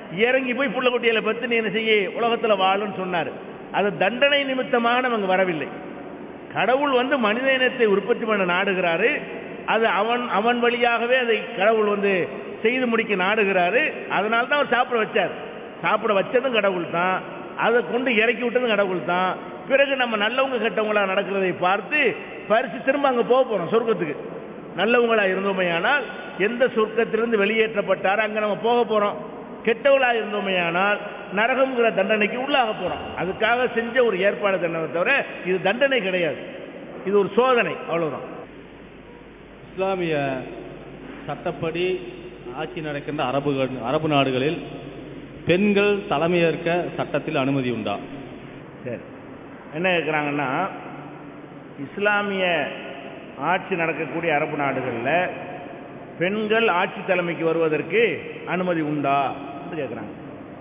இறங்கி போய் புள்ள குட்டியில பத்து நீ என்ன செய்ய உலகத்துல வாழுன்னு சொன்னார் அது தண்டனை நிமித்தமாக நமக்கு வரவில்லை கடவுள் வந்து மனித இனத்தை உற்பத்தி பண்ண நாடுகிறாரு அது அவன் அவன் வழியாகவே அதை கடவுள் வந்து செய்து முடிக்க நாடுகிறாரு அதனால தான் அவர் சாப்பிட வச்சார் சாப்பிட வச்சதும் கடவுள் தான் அதை கொண்டு இறக்கி விட்டதும் கடவுள் தான் பிறகு நம்ம நல்லவங்க கெட்டவங்களா நடக்கிறதை பார்த்து பரிசு திரும்ப அங்கே போக போகிறோம் சொர்க்கத்துக்கு நல்லவங்களா இருந்தோமையானால் எந்த சொர்க்கத்திலிருந்து வெளியேற்றப்பட்டாரோ அங்கே நம்ம போக போகிறோம் கெட்டவளா இருந்தோமையானால் நரகம்ங்கிற தண்டனைக்கு உள்ளாக போகிறோம் அதுக்காக செஞ்ச ஒரு ஏற்பாடு தண்டனை தவிர இது தண்டனை கிடையாது இது ஒரு சோதனை அவ்வளவுதான்
இஸ்லாமிய சட்டப்படி ஆட்சி நடக்கின்ற அரபு அரபு நாடுகளில் பெண்கள் தலைமையேற்க சட்டத்தில் அனுமதி உண்டா
சரி என்ன கேட்குறாங்கன்னா இஸ்லாமிய ஆட்சி நடக்கக்கூடிய அரபு நாடுகளில் பெண்கள் ஆட்சி தலைமைக்கு வருவதற்கு அனுமதி உண்டா என்று கேட்குறாங்க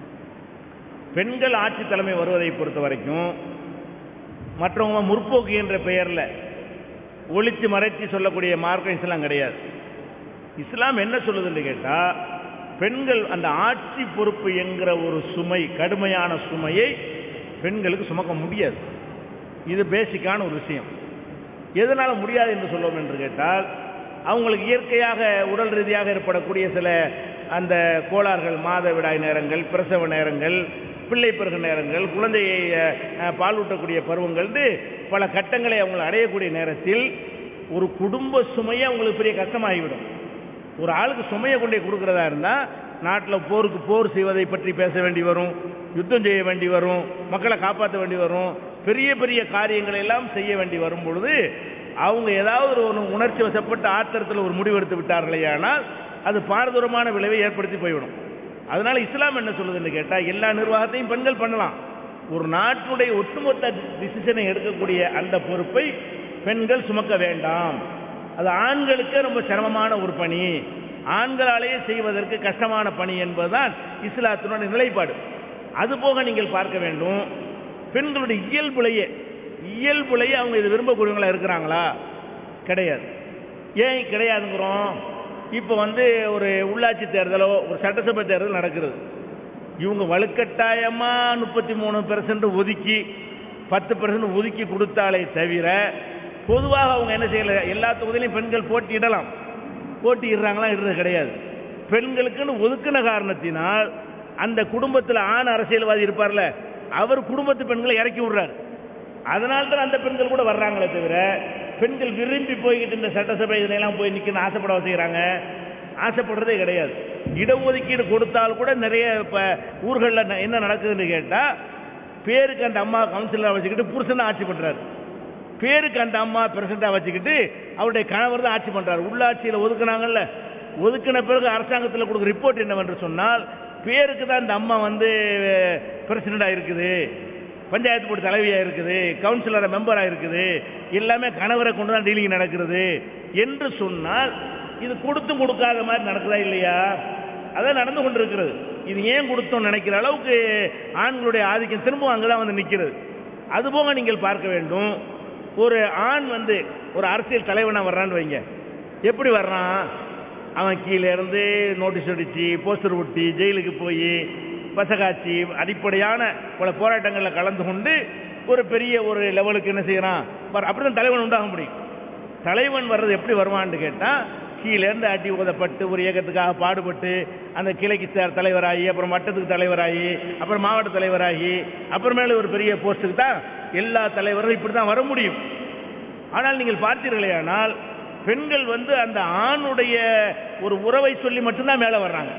பெண்கள் ஆட்சி தலைமை வருவதை பொறுத்த வரைக்கும் மற்றவங்க முற்போக்கு என்ற பெயரில் ஒளிச்சு மறைச்சு சொல்லக்கூடிய மார்க்கம் இஸ்லாம் கிடையாது இஸ்லாம் என்ன சொல்லுதுன்னு கேட்டால் பெண்கள் அந்த ஆட்சி பொறுப்பு என்கிற ஒரு சுமை கடுமையான சுமையை பெண்களுக்கு சுமக்க முடியாது இது பேசிக்கான ஒரு விஷயம் எதனால முடியாது என்று சொல்லுவோம் என்று கேட்டால் அவங்களுக்கு இயற்கையாக உடல் ரீதியாக ஏற்படக்கூடிய சில அந்த கோளாறுகள் மாதவிடாய் நேரங்கள் பிரசவ நேரங்கள் பிள்ளை பெருக நேரங்கள் குழந்தையை அஹ், பாலூட்டக்கூடிய பருவங்கள்னு பல கட்டங்களை அவங்க அடையக்கூடிய நேரத்தில் ஒரு குடும்ப சுமையை அவங்களுக்கு பெரிய கஷ்டமாகிவிடும் ஒரு ஆளுக்கு சுமையை கொண்டே கொடுக்கறதா இருந்தால் நாட்டில் போருக்கு போர் செய்வதை பற்றி பேச வேண்டி வரும் யுத்தம் செய்ய வேண்டி வரும் மக்களை காப்பாற்ற வேண்டி வரும் பெரிய பெரிய காரியங்களை எல்லாம் செய்ய வேண்டி வரும் பொழுது அவங்க ஏதாவது ஒரு ஒண்ணு உணர்ச்சி வசப்பட்ட ஆத்திரத்தில் ஒரு முடிவெடுத்து விட்டார்களே ஆனால் அது பாரதூரமான விளைவை ஏற்படுத்தி போய்விடும் அதனால இஸ்லாம் என்ன சொல்லுதுன்னு கேட்டால் எல்லா நிர்வாகத்தையும் பெண்கள் பண்ணலாம் ஒரு நாட்டுடைய ஒட்டுமொத்த டிசிஷனை எடுக்கக்கூடிய அந்த பொறுப்பை பெண்கள் சுமக்க வேண்டாம் அது ஆண்களுக்கு ரொம்ப சிரமமான ஒரு பணி ஆண்களாலேயே செய்வதற்கு கஷ்டமான பணி என்பதுதான் இஸ்லாத்தினுடைய நிலைப்பாடு அதுபோக நீங்கள் பார்க்க வேண்டும் பெண்களுடைய இயல்புலையே இயல்புலையே அவங்க இது விரும்பக்கூடியவங்களா இருக்கிறாங்களா கிடையாது ஏன் கிடையாதுங்கிறோம் இப்போ வந்து ஒரு உள்ளாட்சி தேர்தலோ ஒரு சட்டசபை தேர்தல் நடக்கிறது இவங்க வலுக்கட்டாயமா முப்பத்தி மூணு பெர்சன்ட் ஒதுக்கி பத்து பெர்சன்ட் ஒதுக்கி கொடுத்தாலே தவிர பொதுவாக அவங்க என்ன செய்யல எல்லா தொகுதியிலையும் பெண்கள் போட்டியிடலாம் போட்டியிடுறாங்களா இடுறது கிடையாது பெண்களுக்குன்னு ஒதுக்கின காரணத்தினால் அந்த குடும்பத்தில் ஆண் அரசியல்வாதி இருப்பார்ல அவர் குடும்பத்து பெண்களை இறக்கி விடுறாரு அதனால தான் அந்த பெண்கள் கூட வர்றாங்களே தவிர பெண்கள் விரும்பி போய்கிட்டு இந்த சட்டசபை இதுல எல்லாம் போய் நிற்கணும் ஆசைப்பட வச்சுக்கிறாங்க ஆசைப்படுறதே கிடையாது இடஒதுக்கீடு கொடுத்தால் கூட நிறைய இப்போ ஊர்களில் என்ன நடக்குதுன்னு கேட்டால் பேருக்கு அந்த அம்மா கவுன்சிலராக வச்சுக்கிட்டு புருஷனை ஆட்சி பண்ணுறாரு பேருக்கு அந்த அம்மா பிரசிடண்டாக வச்சுக்கிட்டு அவருடைய கணவர் தான் ஆட்சி பண்ணுறாரு உள்ளாட்சியில் ஒதுக்குனாங்கல்ல ஒதுக்கின பிறகு அரசாங்கத்தில் கொடுக்குற ரிப்போர்ட் என்னவென்று சொன்னால் பேருக்கு தான் இந்த அம்மா வந்து பிரசிடண்டாக இருக்குது பஞ்சாயத்து போர்டு தலைவியாக இருக்குது கவுன்சிலர் மெம்பராக இருக்குது எல்லாமே கணவரை கொண்டு தான் டீலிங் நடக்கிறது என்று சொன்னால் இது கொடுத்தும் கொடுக்காத மாதிரி நடக்குதா இல்லையா அதான் நடந்து கொண்டிருக்கிறது இது ஏன் கொடுத்தோம் நினைக்கிற அளவுக்கு ஆண்களுடைய ஆதிக்கம் திரும்பவும் அங்கே தான் வந்து நிற்கிறது அதுபோக நீங்கள் பார்க்க வேண்டும் ஒரு ஆண் வந்து ஒரு அரசியல் தலைவனாக வர்றான்னு வைங்க எப்படி வர்றான் அவன் கீழே இருந்து நோட்டீஸ் அடித்து போஸ்டர் ஒட்டி ஜெயிலுக்கு போய் பசகாட்சி அடிப்படையான பல போராட்டங்களில் கலந்து கொண்டு ஒரு பெரிய ஒரு லெவலுக்கு என்ன செய்யறான் அப்படிதான் தலைவன் உண்டாக முடியும் தலைவன் வர்றது எப்படி வருவான்னு கேட்டால் கீழேருந்து அடி உதப்பட்டு ஒரு இயக்கத்துக்காக பாடுபட்டு அந்த கிளைக்கு த- தலைவராகி அப்புறம் வட்டத்துக்கு தலைவராகி அப்புறம் மாவட்ட தலைவராகி அப்புறமேல ஒரு பெரிய போஸ்ட்டுக்கு தான் எல்லா தலைவரும் இப்படி தான் வர முடியும் ஆனால் நீங்கள் பார்த்தீர்களேயானால் பெண்கள் வந்து அந்த ஆணுடைய ஒரு உறவை சொல்லி மட்டும்தான் மேலே வர்றாங்க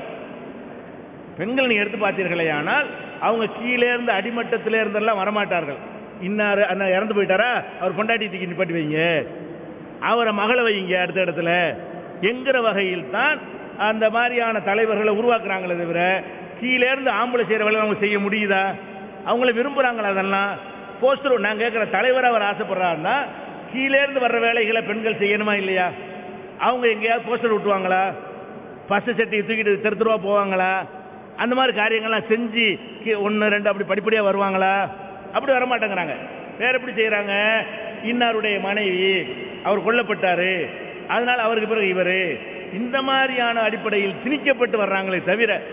பெண்கள் நீங்க எடுத்து பார்த்தீர்களேயானால் அவங்க கீழே இருந்து அடிமட்டத்திலே இருந்தெல்லாம் வரமாட்டார்கள் இன்னாரு அந்த இறந்து போயிட்டாரா அவர் பொண்டாட்டி தூக்கி நிப்பாட்டி வைங்க அவரை மகளை வைங்க அடுத்த இடத்துல என்கிற வகையில் தான் அந்த மாதிரியான தலைவர்களை உருவாக்குறாங்களே தவிர கீழே இருந்து ஆம்பளை செய்கிற வேலை அவங்க செய்ய முடியுதா அவங்கள விரும்புகிறாங்களா அதெல்லாம் போஸ்டர் நான் கேட்குற தலைவர் அவர் ஆசைப்படுறாருன்னா கீழே இருந்து வர்ற வேலைகளை பெண்கள் செய்யணுமா இல்லையா அவங்க எங்கேயாவது போஸ்டர் விட்டுவாங்களா பஸ் சட்டியை தூக்கிட்டு தெரு தெருவா போவாங்களா அந்த மாதிரி காரியங்கள்லாம் செஞ்சு ஒன்று ரெண்டு அப்படி படிப்படியாக வருவாங்களா அப்படி வர மாட்டேங்கிறாங்க வேற எப்படி செய்கிறாங்க இன்னாருடைய மனைவி அவர் கொல்லப்பட்டாரு அதனால் அவருக்கு பிறகு இவர் இந்த மாதிரியான அடிப்படையில் திணிக்கப்பட்டு வர்றாங்களே தவிர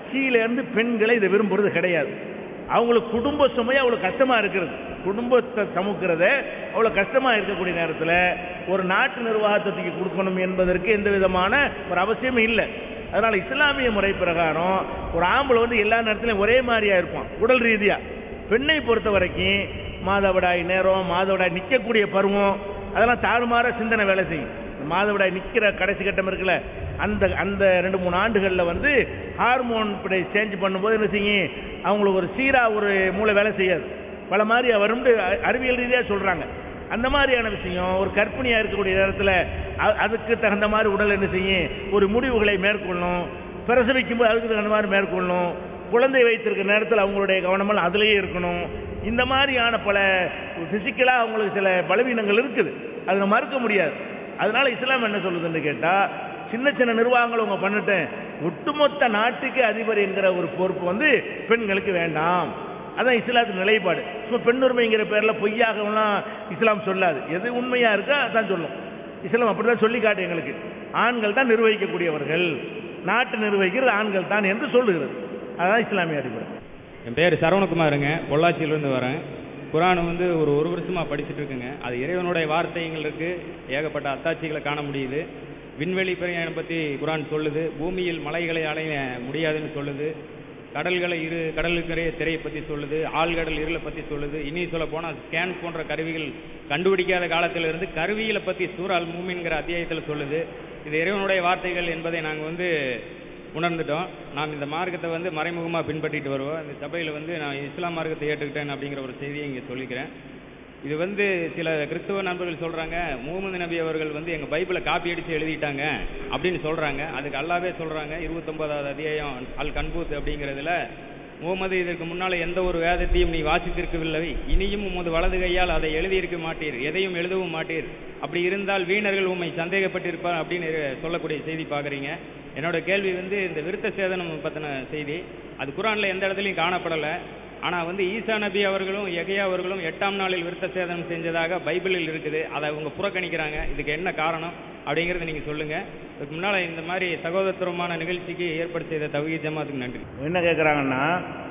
கட்சியில இருந்து பெண்களை இதை விரும்புறது கிடையாது அவங்களுக்கு குடும்ப சுமை அவ்வளவு கஷ்டமா இருக்கிறது குடும்பத்தை சமுக்கிறத அவ்வளவு கஷ்டமா இருக்கக்கூடிய நேரத்தில் ஒரு நாட்டு நிர்வாகத்தை தூக்கி கொடுக்கணும் என்பதற்கு எந்த விதமான ஒரு அவசியமும் இல்லை அதனால இஸ்லாமிய முறை பிரகாரம் ஒரு ஆம்பளை வந்து எல்லா நேரத்திலும் ஒரே மாதிரியா இருப்பான் உடல் ரீதியா பெண்ணை பொறுத்த வரைக்கும் மாதவிடாய் நேரம் மாதவிடாய் நிற்கக்கூடிய பருவம் அதெல்லாம் தாறுமாற சிந்தனை வேலை செய்யும் மாதவிடாய் நிற்கிற கடைசி கட்டம் இருக்குல்ல அந்த அந்த ரெண்டு மூணு ஆண்டுகளில் வந்து ஹார்மோன் இப்படி சேஞ்ச் பண்ணும்போது என்ன செய்யும் அவங்களுக்கு ஒரு சீரா ஒரு மூளை வேலை செய்யாது பல மாதிரி வரும்னு அ- அறிவியல் ரீதியாக சொல்றாங்க அந்த மாதிரியான விஷயம் ஒரு கர்ப்பிணியா இருக்கக்கூடிய நேரத்தில் அ- அதுக்கு தகுந்த மாதிரி உடல் என்ன செய்யும் ஒரு முடிவுகளை மேற்கொள்ளும் பிரசவிக்கும் போது அதுக்கு தகுந்த மாதிரி மேற்கொள்ளணும் குழந்தை வைத்திருக்கிற நேரத்தில் அவங்களுடைய கவனமெல்லாம் அதிலேயே இருக்கணும் இந்த மாதிரியான பல பிசிக்கலாக அவங்களுக்கு சில பலவீனங்கள் இருக்குது அதை மறுக்க முடியாது அதனால இஸ்லாம் என்ன சொல்லுதுன்னு கேட்டால் சின்ன சின்ன நிர்வாகங்கள் அவங்க பண்ணிட்டேன் ஒட்டுமொத்த நாட்டுக்கு அதிபர் என்கிற ஒரு பொறுப்பு வந்து பெண்களுக்கு வேண்டாம் அதான் இஸ்லாத்து நிலைப்பாடு சும்மா பெண்ணுரிமைங்கிற பேரில் பொய்யாகலாம் இஸ்லாம் சொல்லாது எது உண்மையாக இருக்கோ அதான் சொல்லும் இஸ்லாம் அப்படிதான் சொல்லி காட்டு எங்களுக்கு ஆண்கள் தான் நிர்வகிக்கக்கூடியவர்கள் நாட்டை நிர்வகிக்கிறது ஆண்கள் தான் என்று சொல்லுகிறது அதான் இஸ்லாமிய அடிப்படை
என் பேர் சரவணகுமாருங்க பொள்ளாச்சியிலேருந்து வரேன் குரான் வந்து ஒரு ஒரு வருஷமாக படிச்சுட்டு இருக்குங்க அது இறைவனுடைய வார்த்தைகள் இருக்கு ஏகப்பட்ட அத்தாட்சிகளை காண முடியுது விண்வெளி பிரயாணம் பற்றி குரான் சொல்லுது பூமியில் மலைகளை அலைய முடியாதுன்னு சொல்லுது கடல்களை இரு கடலுக்கரைய திரையை பற்றி சொல்லுது ஆழ்கடல் இருளை பற்றி சொல்லுது இனி சொல்ல போனால் ஸ்கேன் போன்ற கருவிகள் கண்டுபிடிக்காத காலத்திலிருந்து கருவிகளை பற்றி சூறால் மூமின்கிற அத்தியாயத்தில் சொல்லுது இது இறைவனுடைய வார்த்தைகள் என்பதை நாங்கள் வந்து உணர்ந்துட்டோம் நாம் இந்த மார்க்கத்தை வந்து மறைமுகமாக பின்பற்றிட்டு வருவோம் இந்த சபையில் வந்து நான் இஸ்லாம் மார்க்கத்தை ஏற்றுக்கிட்டேன் அப்படிங்கிற ஒரு செய்தியை இங்கே சொல்லிக்கிறேன் இது வந்து சில கிறிஸ்தவ நண்பர்கள் சொல்கிறாங்க முகமது நபி அவர்கள் வந்து எங்கள் பைபிளை காப்பி அடித்து எழுதிட்டாங்க அப்படின்னு சொல்கிறாங்க அதுக்கு அல்லாவே சொல்கிறாங்க இருபத்தொன்பதாவது அத்தியாயம் அல் கன்பூத் அப்படிங்கிறதுல முகமது இதற்கு முன்னால் எந்த ஒரு வேதத்தையும் நீ வாசித்திருக்கவில்லை இனியும் உமது வலது கையால் அதை எழுதியிருக்க மாட்டீர் எதையும் எழுதவும் மாட்டீர் அப்படி இருந்தால் வீணர்கள் உம்மை சந்தேகப்பட்டிருப்பார் அப்படின்னு சொல்லக்கூடிய செய்தி பார்க்குறீங்க என்னோட கேள்வி வந்து இந்த விருத்த சேதனம் பற்றின செய்தி அது குரானில் எந்த இடத்துலையும் காணப்படலை ஆனால் வந்து ஈசா நபி அவர்களும் எகையா அவர்களும் எட்டாம் நாளில் விருத்த சேதனம் செஞ்சதாக பைபிளில் இருக்குது அதை அவங்க புறக்கணிக்கிறாங்க இதுக்கு என்ன காரணம் அப்படிங்கிறத நீங்கள் சொல்லுங்கள் இதுக்கு முன்னால் இந்த மாதிரி சகோதரத்துவமான நிகழ்ச்சிக்கு ஏற்பாடு செய்த தவிக ஜமாத்துக்கு நன்றி
என்ன கேட்குறாங்கன்னா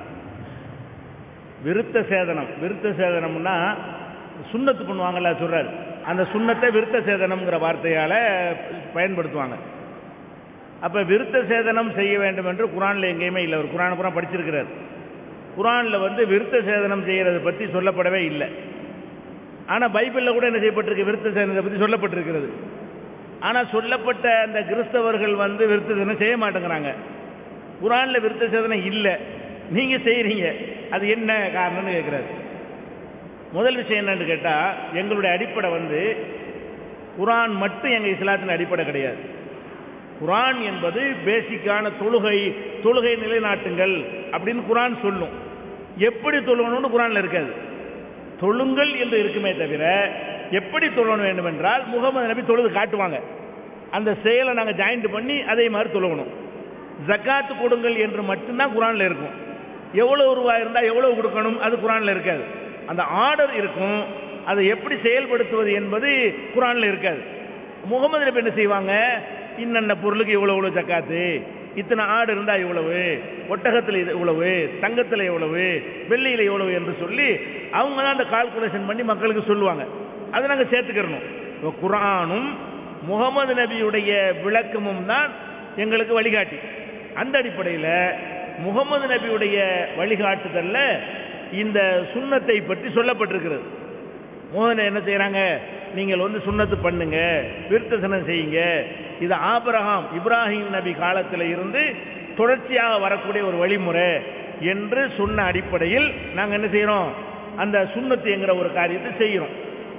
விருத்த சேதனம் விருத்த சேதனம்னா சுண்ணத்து பண்ணுவாங்கல்ல சொல்றாரு அந்த சுண்ணத்தை விருத்த சேதனம்ங்கிற வார்த்தையால பயன்படுத்துவாங்க அப்ப விருத்த சேதனம் செய்ய வேண்டும் என்று குரான்ல எங்கேயுமே இல்லை ஒரு குரான் குரான் படிச்சிருக்கிறார் குரான்ல வந்து விருத்த சேதனம் செய்யறதை பத்தி சொல்லப்படவே இல்லை ஆனா பைபிள்ல கூட என்ன செய்யப்பட்டிருக்கு விருத்த சேதனத்தை பத்தி சொல்லப்பட்டிருக்கிறது ஆனா சொல்லப்பட்ட அந்த கிறிஸ்தவர்கள் வந்து விருத்த சேதனம் செய்ய மாட்டேங்கிறாங்க குரான்ல விருத்த சேதனம் இல்லை நீங்க செய்றீங்க அது என்ன காரணம்னு கேட்கிறாரு முதல் விஷயம் என்னன்னு கேட்டா எங்களுடைய அடிப்படை வந்து குரான் மட்டும் எங்க இஸ்லாத்தின் அடிப்படை கிடையாது குரான் என்பது பேசிக்கான தொழுகை தொழுகை நிலைநாட்டுங்கள் அப்படின்னு குரான் சொல்லும் எப்படி தொழுகணும்னு குரான்ல இருக்காது தொழுங்கள் என்று இருக்குமே தவிர எப்படி தொழணும் வேண்டும் என்றால் முகமது நபி தொழுது காட்டுவாங்க அந்த செயலை நாங்கள் ஜாயிண்ட் பண்ணி அதே மாதிரி தொழுகணும் ஜக்காத்து கொடுங்கள் என்று மட்டும்தான் குரான்ல இருக்கும் எவ்வளவு ரூபாய் இருந்தால் எவ்வளவு கொடுக்கணும் அது குரான்ல இருக்காது அந்த ஆர்டர் இருக்கும் அதை எப்படி செயல்படுத்துவது என்பது குரான்ல இருக்காது முகமது நபி என்ன செய்வாங்க இன்னென்ன பொருளுக்கு இவ்வளவு இவ்வளவு ஜக்காத்து இத்தனை ஆடு இருந்தா இவ்வளவு ஒட்டகத்தில் இது இவ்வளவு தங்கத்தில் எவ்வளவு வெள்ளியில் எவ்வளவு என்று சொல்லி அவங்க தான் அந்த கால்குலேஷன் பண்ணி மக்களுக்கு சொல்லுவாங்க அதை நாங்கள் சேர்த்துக்கிறணும் இப்போ குரானும் முகமது நபியுடைய விளக்கமும் தான் எங்களுக்கு வழிகாட்டி அந்த அடிப்படையில் முகமது நபியுடைய வழிகாட்டுதல்ல இந்த சுண்ணத்தை பற்றி சொல்லப்பட்டிருக்கிறது மோதனை என்ன செய்கிறாங்க நீங்கள் வந்து சுண்ணத்து பண்ணுங்க விருத்தசனம் செய்யுங்க இது ஆபிரகாம் இப்ராஹிம் நபி காலத்தில் இருந்து தொடர்ச்சியாக வரக்கூடிய ஒரு வழிமுறை என்று சொன்ன அடிப்படையில் நாங்கள் என்ன செய்கிறோம் அந்த சுண்ணத்து என்கிற ஒரு காரியத்தை செய்கிறோம்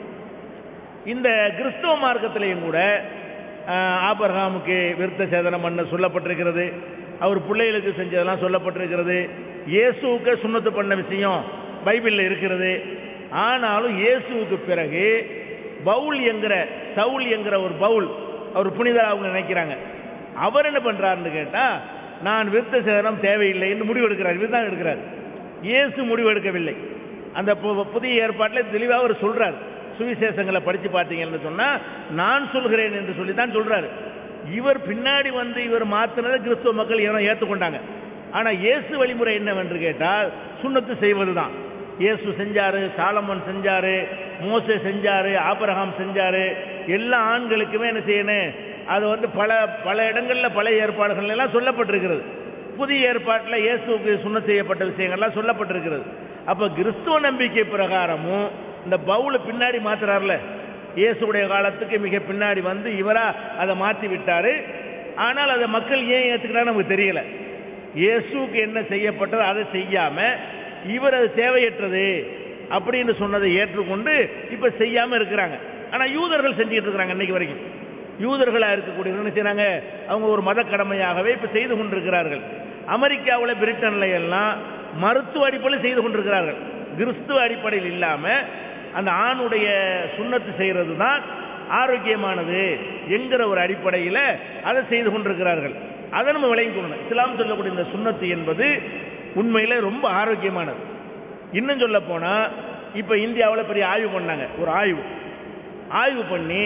இந்த கிறிஸ்தவ மார்க்கத்திலையும் கூட ஆஹ், ஆபிரகாமுக்கு விருத்த சேதனம் பண்ண சொல்லப்பட்டிருக்கிறது அவர் பிள்ளைகளுக்கு செஞ்சதெல்லாம் சொல்லப்பட்டிருக்கிறது இயேசுவுக்கு சுண்ணத்து பண்ண விஷயம் பைபிளில் இருக்கிறது ஆனாலும் இயேசுவுக்கு பிறகு பவுல் என்கிற சவுல் என்கிற ஒரு பவுல் அவர் புனிதர் அவங்க நினைக்கிறாங்க அவர் என்ன பண்றாருன்னு கேட்டா நான் விருத்த சேதனம் தேவையில்லை என்று முடிவெடுக்கிறார் இவர் தான் எடுக்கிறார் இயேசு முடிவெடுக்கவில்லை அந்த பு- புதிய ஏற்பாட்டில் தெளிவாக அவர் சொல்றார் சுவிசேஷங்களை படிச்சு பார்த்தீங்கன்னு சொன்னா நான் சொல்கிறேன் என்று சொல்லி தான் சொல்றாரு இவர் பின்னாடி வந்து இவர் மாத்தினதை கிறிஸ்துவ மக்கள் ஏனோ ஏற்றுக்கொண்டாங்க ஆனா இயேசு வழிமுறை என்னவென்று கேட்டால் சுண்ணத்து செய்வதுதான் இயேசு செஞ்சாரு சாலமன் செஞ்சாரு மோசே செஞ்சாரு ஆபிரகாம் செஞ்சாரு எல்லா ஆண்களுக்குமே என்ன செய்யணும் அது வந்து பல பல இடங்கள்ல பழைய ஏற்பாடுகள் எல்லாம் சொல்லப்பட்டிருக்கிறது புதிய ஏற்பாட்டில் இயேசுவுக்கு சுண்ண செய்யப்பட்ட விஷயங்கள்லாம் சொல்லப்பட்டிருக்கிறது அப்ப கிறிஸ்துவ நம்பிக்கை பிரகாரமும் இந்த பவுல பின்னாடி மாத்துறாருல இயேசுடைய காலத்துக்கு மிக பின்னாடி வந்து இவரா அதை மாத்தி விட்டாரு ஆனால் அதை மக்கள் ஏன் ஏத்துக்கிறான்னு நமக்கு தெரியல இயேசுக்கு என்ன செய்யப்பட்டதோ அதை செய்யாம இவர் அது தேவையற்றது அப்படின்னு சொன்னதை ஏற்றுக்கொண்டு இப்ப செய்யாம இருக்கிறாங்க ஆனா யூதர்கள் செஞ்சுட்டு இருக்கிறாங்க இன்னைக்கு வரைக்கும் யூதர்களா இருக்கக்கூடிய என்ன செய்றாங்க அவங்க ஒரு மத கடமையாகவே இப்ப செய்து கொண்டிருக்கிறார்கள் அமெரிக்காவில் பிரிட்டன்ல எல்லாம் மருத்துவ அடிப்படையில் செய்து கொண்டிருக்கிறார்கள் கிறிஸ்துவ அடிப்படையில் இல்லாம அந்த ஆணுடைய சுண்ணத்து செய்யறது தான் ஆரோக்கியமானது என்கிற ஒரு அடிப்படையில் அதை செய்து கொண்டிருக்கிறார்கள் அதை நம்ம விளங்கி கொள்ளணும் இஸ்லாம் சொல்லக்கூடிய இந்த சுண்ணத்து என்பது உண்மையில ரொம்ப ஆரோக்கியமானது இன்னும் சொல்ல போனா இப்ப இந்தியாவில் பெரிய ஆய்வு பண்ணாங்க ஒரு ஆய்வு ஆய்வு பண்ணி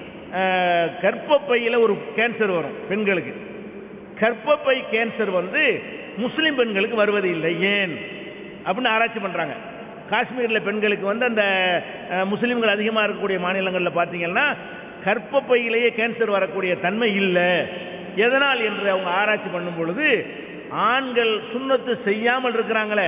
அஹ், கர்ப்பப்பையில ஒரு கேன்சர் வரும் பெண்களுக்கு கர்ப்பப்பை கேன்சர் வந்து முஸ்லிம் பெண்களுக்கு வருவது இல்லை ஏன் அப்படின்னு ஆராய்ச்சி பண்றாங்க காஷ்மீரில் பெண்களுக்கு வந்து அந்த அஹ், முஸ்லிம்கள் அதிகமாக இருக்கக்கூடிய மாநிலங்களில் பார்த்தீங்கன்னா கர்ப்பப்பையிலேயே கேன்சர் வரக்கூடிய தன்மை இல்லை எதனால் என்று அவங்க ஆராய்ச்சி பண்ணும் பொழுது ஆண்கள் சுண்ணத்து செய்யாமல் இருக்கிறாங்களே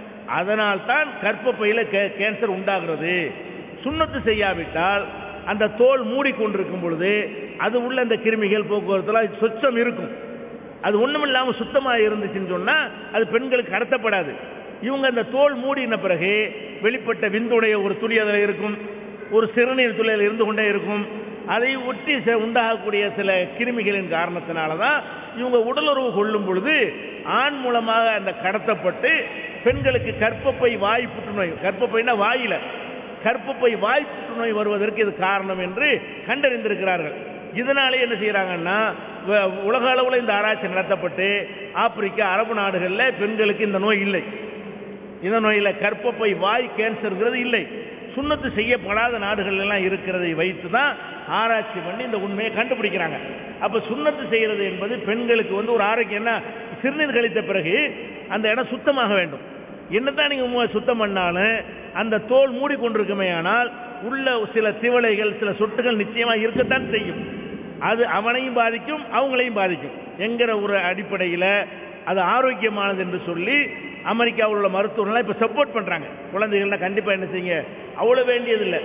அதனால் தான் கர்ப்பப்பையில கே- கேன்சர் உண்டாகிறது சுண்ணத்து செய்யாவிட்டால் அந்த தோல் மூடிக்கொண்டிருக்கும் பொழுது அது உள்ள அந்த கிருமிகள் போக்குவரத்துலாம் சொச்சம் இருக்கும் அது ஒண்ணும் இல்லாம சுத்தமா இருந்துச்சுன்னு சொன்னா அது பெண்களுக்கு கடத்தப்படாது இவங்க அந்த தோல் மூடின பிறகு வெளிப்பட்ட விந்துடைய ஒரு துளி அதில் இருக்கும் ஒரு சிறுநீர் துளி அதில் இருந்து கொண்டே இருக்கும் அதை ஒட்டி ச- உண்டாகக்கூடிய சில கிருமிகளின் காரணத்தினால தான் இவங்க உடலுறவு கொள்ளும் பொழுது ஆண் மூலமாக அந்த கடத்தப்பட்டு பெண்களுக்கு கர்ப்பப்பை வாய் புற்றுநோய் கர்ப்பப்பைனா வாயில கர்ப்பப்பை வாய் புற்றுநோய் வருவதற்கு இது காரணம் என்று கண்டறிந்திருக்கிறார்கள் இதனாலே என்ன செய்யறாங்கன்னா வ- உலக அளவில் இந்த ஆராய்ச்சி நடத்தப்பட்டு ஆப்பிரிக்கா அரபு நாடுகளில் பெண்களுக்கு இந்த நோய் இல்லை இந்த நோயில கர்ப்பப்பை வாய் கேன்சர்ங்கிறது இல்லை சுண்ணத்து செய்யப்படாத நாடுகள் எல்லாம் இருக்கிறதை வைத்து தான் ஆராய்ச்சி பண்ணி இந்த உண்மையை கண்டுபிடிக்கிறாங்க அப்ப சுண்ணத்து செய்யறது என்பது பெண்களுக்கு வந்து ஒரு ஆரோக்கியம் என்ன சிறுநீர் கழித்த பிறகு அந்த இடம் சுத்தமாக வேண்டும் என்னதான் நீங்க மு- சுத்தம் பண்ணாலும் அந்த தோல் மூடிக்கொண்டிருக்குமே ஆனால் உள்ள சில திவலைகள் சில சொட்டுகள் நிச்சயமா இருக்கத்தான் செய்யும் அது அவனையும் பாதிக்கும் அவங்களையும் பாதிக்கும் என்கிற ஒரு அடிப்படையில் அது ஆரோக்கியமானது என்று சொல்லி அமெரிக்காவில் உள்ள மருத்துவர்கள்லாம் இப்போ சப்போர்ட் பண்றாங்க குழந்தைகள்லாம் கண்டிப்பா என்ன செய்யுங்க அவ்வளோ வேண்டியதில்லை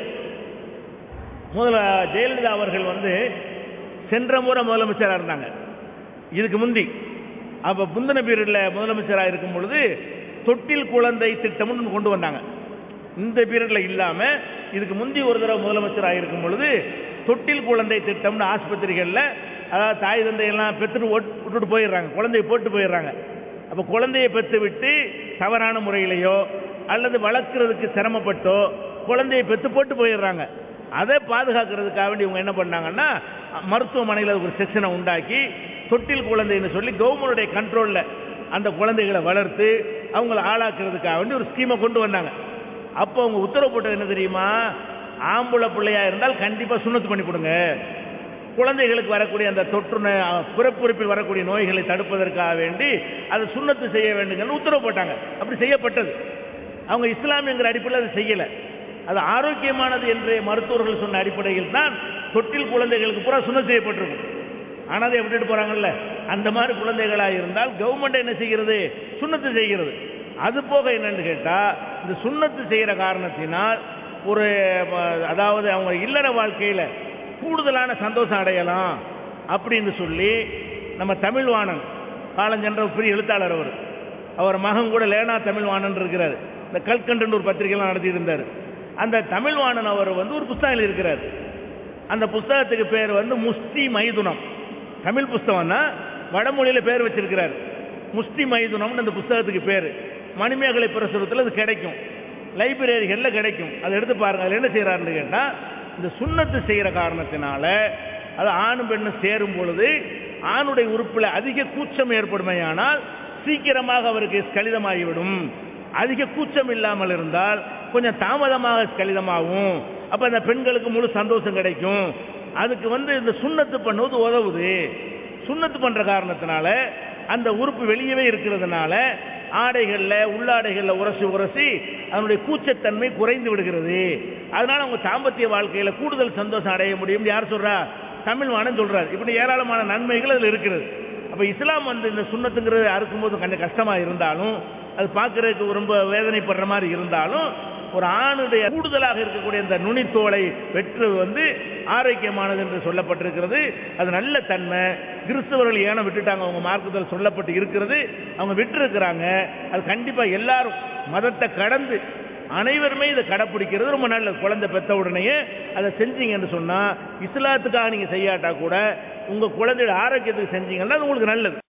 முதல்ல ஜெயலலிதா அவர்கள் வந்து சென்ற முறை முதலமைச்சராக இருந்தாங்க இதுக்கு முந்தி அப்ப முந்தின பீரியட்ல முதலமைச்சராக இருக்கும் பொழுது தொட்டில் குழந்தை திட்டம்னு ஒண்ணு கொண்டு வந்தாங்க இந்த பீரியட்ல இல்லாம இதுக்கு முந்தி ஒரு தடவை முதலமைச்சராக இருக்கும் பொழுது தொட்டில் குழந்தை திட்டம்னு ஆஸ்பத்திரிகள்ல அதாவது தாய் தந்தையெல்லாம் பெற்றுட்டு ஓட்- விட்டுட்டு போயிடுறாங்க குழந்தையை போட்டு போயிடுறாங்க அப்ப குழந்தையை பெற்று விட்டு தவறான முறையிலையோ அல்லது வளர்க்கறதுக்கு சிரமப்பட்டோ குழந்தையை பெற்று போட்டு போயிடுறாங்க அதை பாதுகாக்கிறதுக்காக வேண்டி இவங்க என்ன பண்ணாங்கன்னா மருத்துவமனையில் ஒரு செக்ஷனை உண்டாக்கி தொட்டில் குழந்தைன்னு சொல்லி கவர்மெண்டுடைய கண்ட்ரோல்ல அந்த குழந்தைகளை வளர்த்து அவங்கள ஆளாக்குறதுக்காக வேண்டி ஒரு ஸ்கீமை கொண்டு வந்தாங்க அப்போ அவங்க உத்தரவு போட்டது என்ன தெரியுமா ஆம்பளை பிள்ளையா இருந்தால் கண்டிப்பா சுண்ணத்து பண்ணி கொடுங்க குழந்தைகளுக்கு வரக்கூடிய அந்த தொற்று நோய், அஹ், பிறப்புறுப்பில் வரக்கூடிய நோய்களை தடுப்பதற்காக வேண்டி அதை சுண்ணத்து செய்ய வேண்டுங்கன்னு உத்தரவு போட்டாங்க அப்படி செய்யப்பட்டது அவங்க இஸ்லாமியங்கிற அடிப்படையில் அதை செய்யல அது ஆரோக்கியமானது என்று மருத்துவர்கள் சொன்ன அடிப்படையில் தான் தொட்டில் குழந்தைகளுக்கு பூரா சுண்ணம் செய்யப்பட்டிருக்கும் ஆனால் அதை விட்டுட்டு போறாங்கல்ல அந்த மாதிரி குழந்தைகளா இருந்தால் கவர்மெண்ட் என்ன செய்கிறது சுண்ணத்து செய்கிறது அது போக என்னன்னு கேட்டா இந்த சுண்ணத்து செய்யற காரணத்தினால் ஒரு அஹ், அதாவது அவங்க இல்லற வாழ்க்கையில கூடுதலான சந்தோஷம் அடையலாம் அப்படின்னு சொல்லி நம்ம தமிழ்வாணன் காலஞ்சென்ற ஒரு பெரிய எழுத்தாளர் அவர் அவர் மகன் கூட லேனா தமிழ்வாணன் இருக்கிறார் இந்த கல்கண்டன் ஒரு பத்திரிகைலாம் நடத்திட்டு இருந்தார் அந்த தமிழ்வாணன் அவர் வந்து ஒரு புஸ்தகம் எழுதியிருக்கிறார் அந்த புஸ்தகத்துக்கு பேர் வந்து முஸ்தி மைதுனம் தமிழ் புஸ்தகம் தான் வடமொழியில பேர் வச்சிருக்கிறார் முஸ்தி மைதுனம்னு அந்த புஸ்தகத்துக்கு பேர் மணிமேகலை பிரசுரத்தில் அது கிடைக்கும் லைப்ரரிகளில் கிடைக்கும் அதை எடுத்து பாருங்க அதில் என்ன செய்யறாருன்னு கேட்டால் இந்த சுண்ணத்து செய்கிற காரணத்தினால அது ஆணும் பெண்ணும் சேரும் பொழுது ஆணுடைய உறுப்பில் அதிக கூச்சம் ஏற்படுமையானால் சீக்கிரமாக அவருக்கு ஸ்கலிதமாகிவிடும் அதிக கூச்சம் இல்லாமல் இருந்தால் கொஞ்சம் தாமதமாக ஸ்கலிதமாகும் அப்ப அந்த பெண்களுக்கு முழு சந்தோஷம் கிடைக்கும் அதுக்கு வந்து இந்த சுண்ணத்து பண்ணுவது உதவுது சுண்ணத்து பண்ற காரணத்தினால அந்த உறுப்பு வெளியவே இருக்கிறதுனால ஆடைகளில் உள்ளாடைகளில் உரசி உரசி அதனுடைய கூச்சத்தன்மை குறைந்து விடுகிறது அதனால அவங்க தாம்பத்திய வாழ்க்கையில் கூடுதல் சந்தோஷம் அடைய முடியும் யார் சொல்றா தமிழ் வாணன் சொல்றாரு இப்படி ஏராளமான நன்மைகள் அதில் இருக்கிறது அப்போ இஸ்லாம் வந்து இந்த சுண்ணத்துங்கிறது அறுக்கும்போது கொஞ்சம் கஷ்டமாக இருந்தாலும் அது பார்க்கறதுக்கு ரொம்ப வேதனைப்படுற மாதிரி இருந்தாலும் ஒரு ஆணுடைய கூடுதலாக இருக்கக்கூடிய இந்த நுனித்தோலை வெற்றுவது வந்து ஆரோக்கியமானது என்று சொல்லப்பட்டிருக்கிறது அது நல்ல தன்மை கிறிஸ்தவர்கள் ஏன விட்டுட்டாங்க அவங்க மார்க்கத்தில் சொல்லப்பட்டு இருக்கிறது அவங்க விட்டுருக்கிறாங்க அது கண்டிப்பாக எல்லாரும் மதத்தை கடந்து அனைவருமே இதை கடைப்பிடிக்கிறது ரொம்ப நல்லது குழந்தை பெற்ற உடனேயே அதை செஞ்சீங்கன்னு சொன்னால் இஸ்லாத்துக்காக நீங்கள் செய்யாட்டா கூட உங்கள் குழந்தையோட ஆரோக்கியத்துக்கு செஞ்சீங்கன்னா அது உங்களுக்கு நல்லது